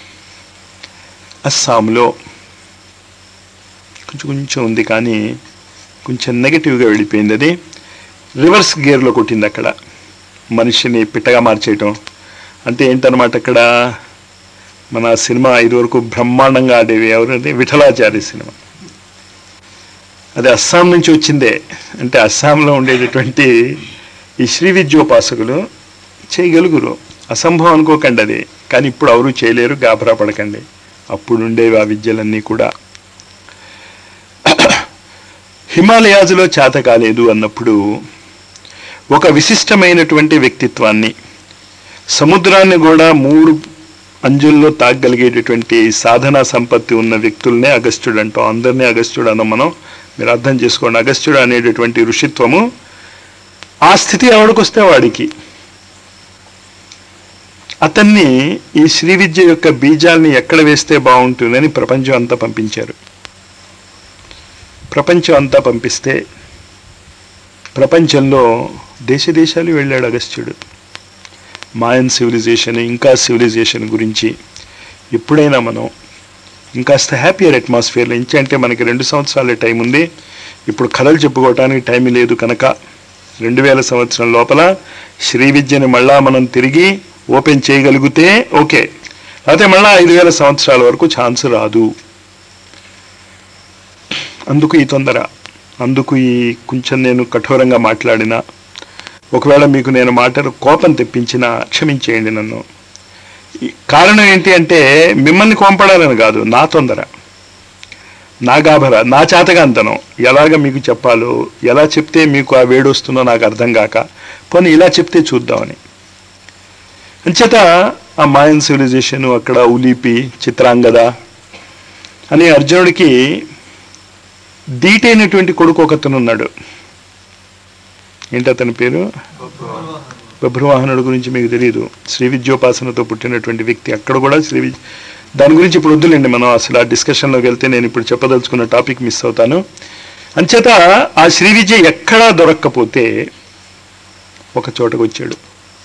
అస్సాంలో కొంచెం కొంచెం ఉంది కానీ కొంచెం నెగటివ్గా వెళ్ళిపోయింది అది రివర్స్ గేర్లో కొట్టింది అక్కడ మనిషిని పిట్టగా మార్చేయటం అంటే ఏంటన్నమాట అక్కడ మన సినిమా ఇదివరకు బ్రహ్మాండంగా ఆడేవి ఎవరంటే విఠలాచార్య సినిమా అది అస్సాం నుంచి వచ్చిందే అంటే అస్సాంలో ఉండేటటువంటి ఈ శ్రీ విద్యోపాసకులు చేయగలుగురు అసంభవం అనుకోకండి అది కానీ ఇప్పుడు ఎవరు చేయలేరు గాబరా పడకండి అప్పుడు ఉండేవి ఆ విద్యలన్నీ కూడా హిమాలయాజులో చేత కాలేదు అన్నప్పుడు ఒక విశిష్టమైనటువంటి వ్యక్తిత్వాన్ని సముద్రాన్ని కూడా మూడు అంజుల్లో తాగగలిగేటటువంటి సాధనా సంపత్తి ఉన్న వ్యక్తుల్నే అగస్త్యుడు అంటాం అందరినీ అగస్త్యుడు అన్నాం మనం మీరు అర్థం చేసుకోండి అగస్త్యుడు అనేటటువంటి ఋషిత్వము ఆ స్థితి ఎవడికొస్తే వాడికి అతన్ని ఈ శ్రీ విద్య యొక్క బీజాల్ని ఎక్కడ వేస్తే బాగుంటుందని ప్రపంచం అంతా పంపించారు ప్రపంచం అంతా పంపిస్తే ప్రపంచంలో దేశ దేశాలు వెళ్ళాడు అగస్త్యుడు మాయన్ సివిలైజేషన్ ఇంకా సివిలైజేషన్ గురించి ఎప్పుడైనా మనం ఇంకాస్త హ్యాపీయర్ అట్మాస్ఫియర్లో ఇంచి అంటే మనకి రెండు సంవత్సరాల టైం ఉంది ఇప్పుడు కథలు చెప్పుకోవటానికి టైం లేదు కనుక రెండు వేల సంవత్సరం లోపల శ్రీ విద్యని మళ్ళా మనం తిరిగి ఓపెన్ చేయగలిగితే ఓకే అయితే మళ్ళా ఐదు వేల సంవత్సరాల వరకు ఛాన్స్ రాదు అందుకు ఈ తొందర అందుకు ఈ కొంచెం నేను కఠోరంగా మాట్లాడిన ఒకవేళ మీకు నేను మాటలు కోపం తెప్పించిన క్షమించేయండి నన్ను ఈ కారణం ఏంటి అంటే మిమ్మల్ని కోంపడాలని కాదు నా తొందర నా గాభర నా చేతగాంతనం ఎలాగ మీకు చెప్పాలో ఎలా చెప్తే మీకు ఆ వేడి వస్తుందో నాకు అర్థం కాక పోనీ ఇలా చెప్తే చూద్దామని అంచేత ఆ మాయన్ సివిలైజేషన్ అక్కడ ఉలీపి చిత్రాంగద అని అర్జునుడికి దీటైనటువంటి కొడుకు ఒకతను ఉన్నాడు ఏంటి అతని పేరు బభ్రువాహనుడు గురించి మీకు తెలియదు శ్రీ విద్యోపాసనతో పుట్టినటువంటి వ్యక్తి అక్కడ కూడా శ్రీ విద్య దాని గురించి ఇప్పుడు వద్దులేండి మనం అసలు ఆ డిస్కషన్లోకి వెళ్తే నేను ఇప్పుడు చెప్పదలుచుకున్న టాపిక్ మిస్ అవుతాను అంచేత ఆ శ్రీ విద్య ఎక్కడా దొరక్కపోతే ఒక చోటకు వచ్చాడు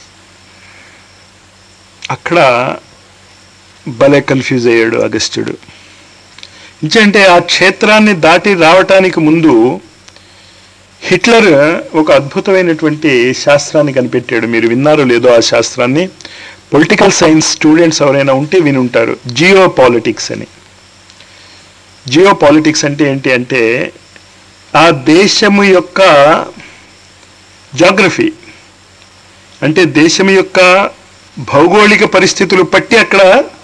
అక్కడ భలే కన్ఫ్యూజ్ అయ్యాడు అగస్త్యుడు ఇంకంటే ఆ క్షేత్రాన్ని దాటి రావటానికి ముందు హిట్లర్ ఒక అద్భుతమైనటువంటి శాస్త్రాన్ని కనిపెట్టాడు మీరు విన్నారో లేదో ఆ శాస్త్రాన్ని పొలిటికల్ సైన్స్ స్టూడెంట్స్ ఎవరైనా ఉంటే విని ఉంటారు జియో పాలిటిక్స్ అని జియో పాలిటిక్స్ అంటే ఏంటి అంటే ఆ దేశము యొక్క జాగ్రఫీ అంటే దేశం యొక్క భౌగోళిక పరిస్థితులు పట్టి అక్కడ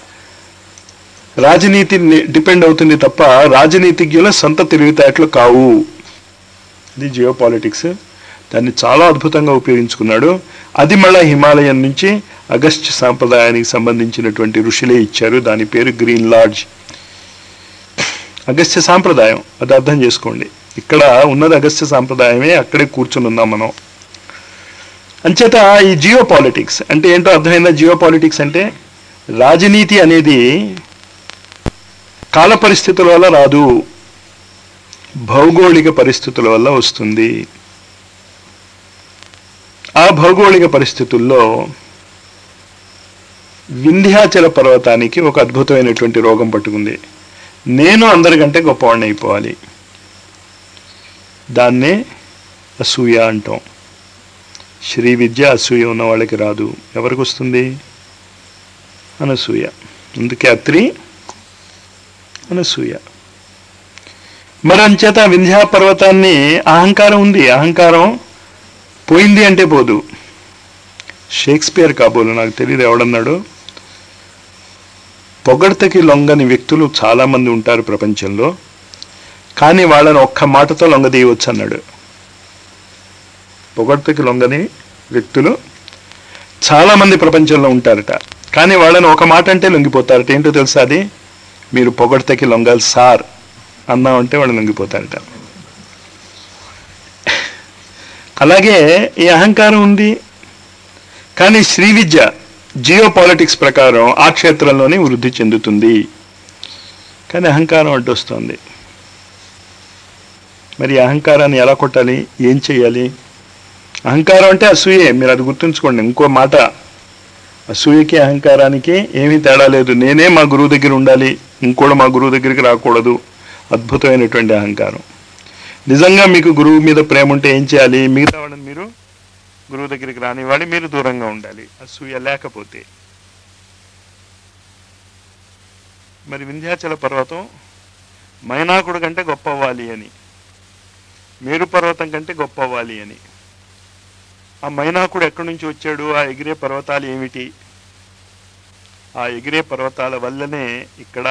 రాజనీతి డిపెండ్ అవుతుంది తప్ప రాజనీతిజ్ఞుల సొంత తెలివితేటలు కావు ఇది జియో పాలిటిక్స్ దాన్ని చాలా అద్భుతంగా ఉపయోగించుకున్నాడు అది మళ్ళా హిమాలయం నుంచి అగస్త్య సాంప్రదాయానికి సంబంధించినటువంటి ఋషులే ఇచ్చారు దాని పేరు గ్రీన్ లాడ్జ్ అగస్త్య సాంప్రదాయం అది అర్థం చేసుకోండి ఇక్కడ ఉన్నది అగస్త్య సాంప్రదాయమే అక్కడే కూర్చుని ఉన్నాం మనం అంచేత ఈ జియో పాలిటిక్స్ అంటే ఏంటో అర్థమైందా జియో పాలిటిక్స్ అంటే రాజనీతి అనేది కాల పరిస్థితుల వల్ల రాదు భౌగోళిక పరిస్థితుల వల్ల వస్తుంది ఆ భౌగోళిక పరిస్థితుల్లో వింధ్యాచల పర్వతానికి ఒక అద్భుతమైనటువంటి రోగం పట్టుకుంది నేను అందరికంటే గొప్పవాడిని అయిపోవాలి దాన్నే అసూయ అంటాం శ్రీ విద్య అసూయ ఉన్న వాళ్ళకి రాదు ఎవరికి వస్తుంది అనసూయ అందుకే అత్రి అనసూయ మరి అంచేత వింధ్యా పర్వతాన్ని అహంకారం ఉంది అహంకారం పోయింది అంటే పోదు షేక్స్పియర్ కాబోలు నాకు తెలియదు ఎవడన్నాడు పొగడ్తకి లొంగని వ్యక్తులు చాలామంది ఉంటారు ప్రపంచంలో కానీ వాళ్ళని ఒక్క మాటతో లొంగదీయవచ్చు అన్నాడు పొగడ్తకి లొంగని వ్యక్తులు చాలామంది ప్రపంచంలో ఉంటారట కానీ వాళ్ళని ఒక మాట అంటే లొంగిపోతారట ఏంటో తెలుసా అది మీరు పొగడ్తకి లొంగాలి సార్ అన్నామంటే వాళ్ళు లొంగిపోతారట అలాగే ఈ అహంకారం ఉంది కానీ శ్రీ విద్య జియో పాలిటిక్స్ ప్రకారం ఆ క్షేత్రంలోనే వృద్ధి చెందుతుంది కానీ అహంకారం అడ్డొస్తుంది మరి ఈ అహంకారాన్ని ఎలా కొట్టాలి ఏం చేయాలి అహంకారం అంటే అసూయే మీరు అది గుర్తుంచుకోండి ఇంకో మాట అసూయకి అహంకారానికి ఏమీ తేడా లేదు నేనే మా గురువు దగ్గర ఉండాలి ఇంకోడు మా గురువు దగ్గరికి రాకూడదు అద్భుతమైనటువంటి అహంకారం నిజంగా మీకు గురువు మీద ప్రేమ ఉంటే ఏం చేయాలి మిగతా వాళ్ళని మీరు గురువు దగ్గరికి రానివ్వాలి మీరు దూరంగా ఉండాలి అసూయ లేకపోతే మరి వింధ్యాచల పర్వతం మైనాకుడు కంటే గొప్ప అవ్వాలి అని మేరు పర్వతం కంటే గొప్ప అవ్వాలి అని ఆ మైనాకుడు ఎక్కడి నుంచి వచ్చాడు ఆ ఎగిరే పర్వతాలు ఏమిటి ఆ ఎగిరే పర్వతాల వల్లనే ఇక్కడ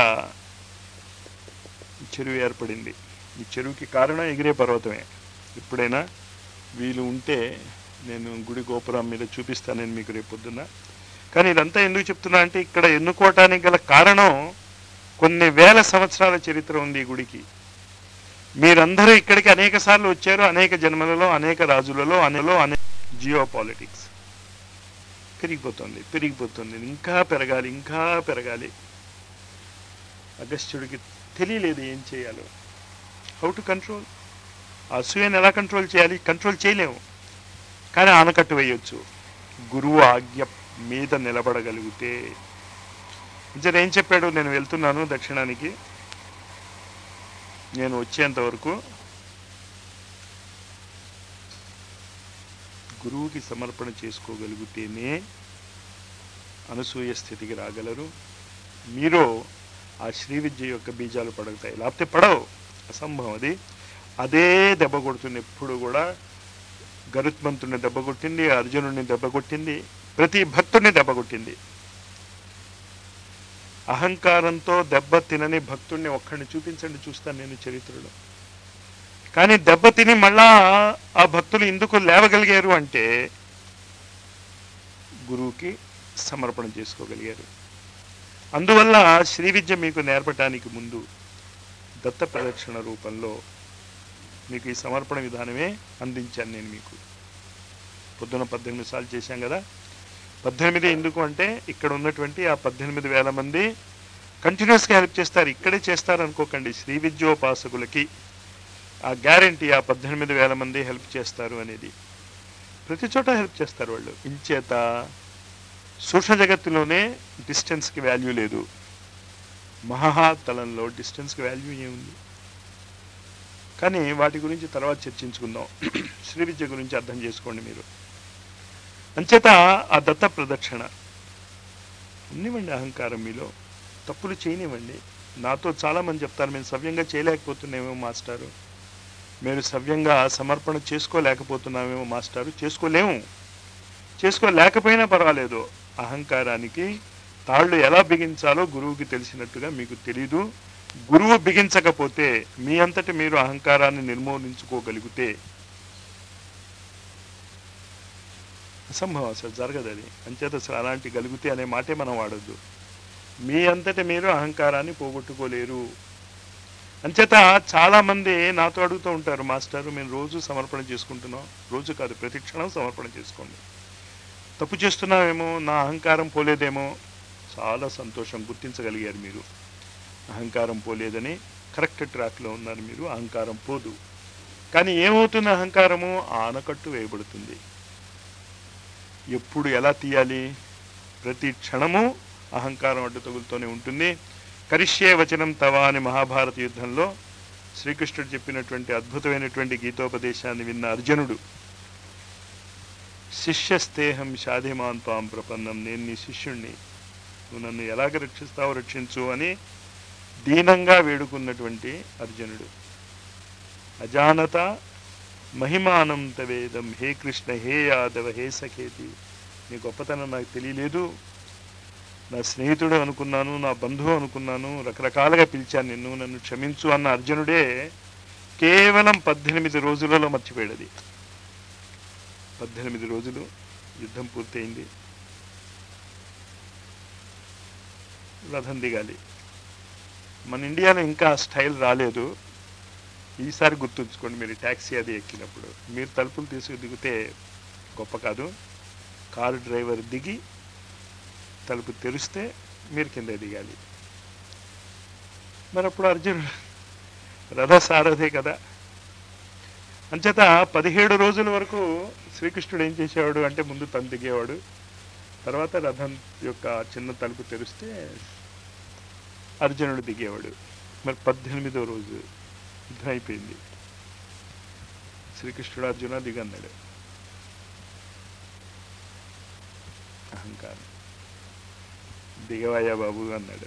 ఈ చెరువు ఏర్పడింది ఈ చెరువుకి కారణం ఎగిరే పర్వతమే ఎప్పుడైనా వీలు ఉంటే నేను గుడి గోపురం మీద చూపిస్తాను నేను మీకు రేపు పొద్దున్న కానీ ఇదంతా ఎందుకు చెప్తున్నా అంటే ఇక్కడ ఎన్నుకోవటానికి గల కారణం కొన్ని వేల సంవత్సరాల చరిత్ర ఉంది ఈ గుడికి మీరందరూ ఇక్కడికి అనేక సార్లు వచ్చారు అనేక జన్మలలో అనేక రాజులలో అనేలో అనే జియో పాలిటిక్స్ పెరిగిపోతుంది పెరిగిపోతుంది ఇంకా పెరగాలి ఇంకా పెరగాలి అగస్త్యుడికి తెలియలేదు ఏం చేయాలో హౌ టు కంట్రోల్ ఆ అసూయను ఎలా కంట్రోల్ చేయాలి కంట్రోల్ చేయలేము కానీ ఆనకట్టు వేయొచ్చు గురువు ఆజ్ఞ మీద నిలబడగలిగితే ఇద్దరు ఏం చెప్పాడు నేను వెళ్తున్నాను దక్షిణానికి నేను వచ్చేంత వరకు గురువుకి సమర్పణ చేసుకోగలిగితేనే అనసూయ స్థితికి రాగలరు మీరు ఆ శ్రీ విద్య యొక్క బీజాలు పడతాయి లేకపోతే పడవు అసంభవం అది అదే దెబ్బ కొడుతుంది ఎప్పుడు కూడా గరుత్మంతుడిని దెబ్బ కొట్టింది అర్జునుడిని దెబ్బ కొట్టింది ప్రతి భక్తుడిని దెబ్బ కొట్టింది అహంకారంతో దెబ్బ తినని భక్తుడిని ఒక్కడిని చూపించండి చూస్తాను నేను చరిత్రలో కానీ దెబ్బ తిని మళ్ళా ఆ భక్తులు ఎందుకు లేవగలిగారు అంటే గురువుకి సమర్పణ చేసుకోగలిగారు అందువల్ల శ్రీ విద్య మీకు నేర్పటానికి ముందు దత్త ప్రదక్షిణ రూపంలో మీకు ఈ సమర్పణ విధానమే అందించాను నేను మీకు పొద్దున పద్దెనిమిది సార్లు చేశాం కదా పద్దెనిమిది ఎందుకు అంటే ఇక్కడ ఉన్నటువంటి ఆ పద్దెనిమిది వేల మంది కంటిన్యూస్గా హెల్ప్ చేస్తారు ఇక్కడే చేస్తారు అనుకోకండి శ్రీ విద్యోపాసకులకి ఆ గ్యారంటీ ఆ పద్దెనిమిది వేల మంది హెల్ప్ చేస్తారు అనేది ప్రతి చోట హెల్ప్ చేస్తారు వాళ్ళు ఇంచేత సూక్ష్మ జగత్తులోనే డిస్టెన్స్కి వాల్యూ లేదు మహాతలంలో డిస్టెన్స్కి వాల్యూ ఏముంది కానీ వాటి గురించి తర్వాత చర్చించుకుందాం శ్రీ విద్య గురించి అర్థం చేసుకోండి మీరు అంచేత ఆ దత్త ప్రదక్షిణ ఉన్నివ్వండి అహంకారం మీలో తప్పులు చేయనివ్వండి నాతో చాలా మంది చెప్తారు మేము సవ్యంగా చేయలేకపోతున్నామేమో మాస్టారు మీరు సవ్యంగా సమర్పణ చేసుకోలేకపోతున్నామేమో మాస్టారు చేసుకోలేము చేసుకోలేకపోయినా పర్వాలేదు అహంకారానికి తాళ్ళు ఎలా బిగించాలో గురువుకి తెలిసినట్టుగా మీకు తెలీదు గురువు బిగించకపోతే మీ అంతటి మీరు అహంకారాన్ని నిర్మూలించుకోగలిగితే అసంభవం అసలు జరగదు అది అంచేత అసలు అలాంటి గలిగితే అనే మాటే మనం వాడద్దు మీ అంతటి మీరు అహంకారాన్ని పోగొట్టుకోలేరు అంచేత చాలా మంది నాతో అడుగుతూ ఉంటారు మాస్టారు మేము రోజు సమర్పణ చేసుకుంటున్నాం రోజు కాదు ప్రతి క్షణం సమర్పణ చేసుకోండి తప్పు చేస్తున్నామేమో నా అహంకారం పోలేదేమో చాలా సంతోషం గుర్తించగలిగారు మీరు అహంకారం పోలేదని కరెక్ట్ ట్రాక్లో ఉన్నారు మీరు అహంకారం పోదు కానీ ఏమవుతుంది అహంకారము ఆనకట్టు వేయబడుతుంది ఎప్పుడు ఎలా తీయాలి ప్రతి క్షణము అహంకారం అడ్డు తగులుతూనే ఉంటుంది కరిష్యే వచనం తవా అని మహాభారత యుద్ధంలో శ్రీకృష్ణుడు చెప్పినటువంటి అద్భుతమైనటువంటి గీతోపదేశాన్ని విన్న అర్జునుడు శిష్యస్తేహం షాధిమాన్ త్వాం ప్రపన్నం నేను నీ శిష్యుణ్ణి నువ్వు నన్ను ఎలాగ రక్షిస్తావో రక్షించు అని దీనంగా వేడుకున్నటువంటి అర్జునుడు అజానత మహిమానం తవేదం హే కృష్ణ హే యాదవ హే సఖేతి నీ గొప్పతనం నాకు తెలియలేదు నా స్నేహితుడు అనుకున్నాను నా బంధువు అనుకున్నాను రకరకాలుగా పిలిచాను నిన్ను నన్ను క్షమించు అన్న అర్జునుడే కేవలం పద్దెనిమిది రోజులలో మర్చిపోయాడు అది పద్దెనిమిది రోజులు యుద్ధం పూర్తయింది రథం దిగాలి మన ఇండియాలో ఇంకా ఆ స్టైల్ రాలేదు ఈసారి గుర్తుంచుకోండి మీరు ట్యాక్సీ అది ఎక్కినప్పుడు మీరు తలుపులు తీసుకు దిగితే గొప్ప కాదు కారు డ్రైవర్ దిగి తలుపు తెరిస్తే మీరు కింద దిగాలి మరి అప్పుడు అర్జునుడు రథ సారథే కదా అంచేత పదిహేడు రోజుల వరకు శ్రీకృష్ణుడు ఏం చేసేవాడు అంటే ముందు తను దిగేవాడు తర్వాత రథం యొక్క చిన్న తలుపు తెరిస్తే అర్జునుడు దిగేవాడు మరి పద్దెనిమిదో రోజు యుద్ధం అయిపోయింది శ్రీకృష్ణుడు అర్జున దిగన్నాడు అహంకారం దిగవయ్యా బాబు అన్నాడు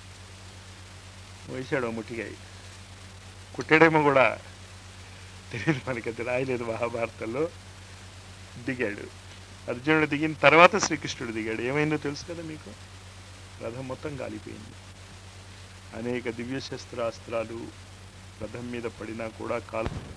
వేసాడు ఓ ముట్టిగాయి కుట్టాడేమో కూడా తెలియదు మనకి అది రాయలేదు మహాభారతంలో దిగాడు అర్జునుడు దిగిన తర్వాత శ్రీకృష్ణుడు దిగాడు ఏమైందో తెలుసు కదా మీకు రథం మొత్తం గాలిపోయింది అనేక దివ్య శస్త్రాస్త్రాలు రథం మీద పడినా కూడా కాలు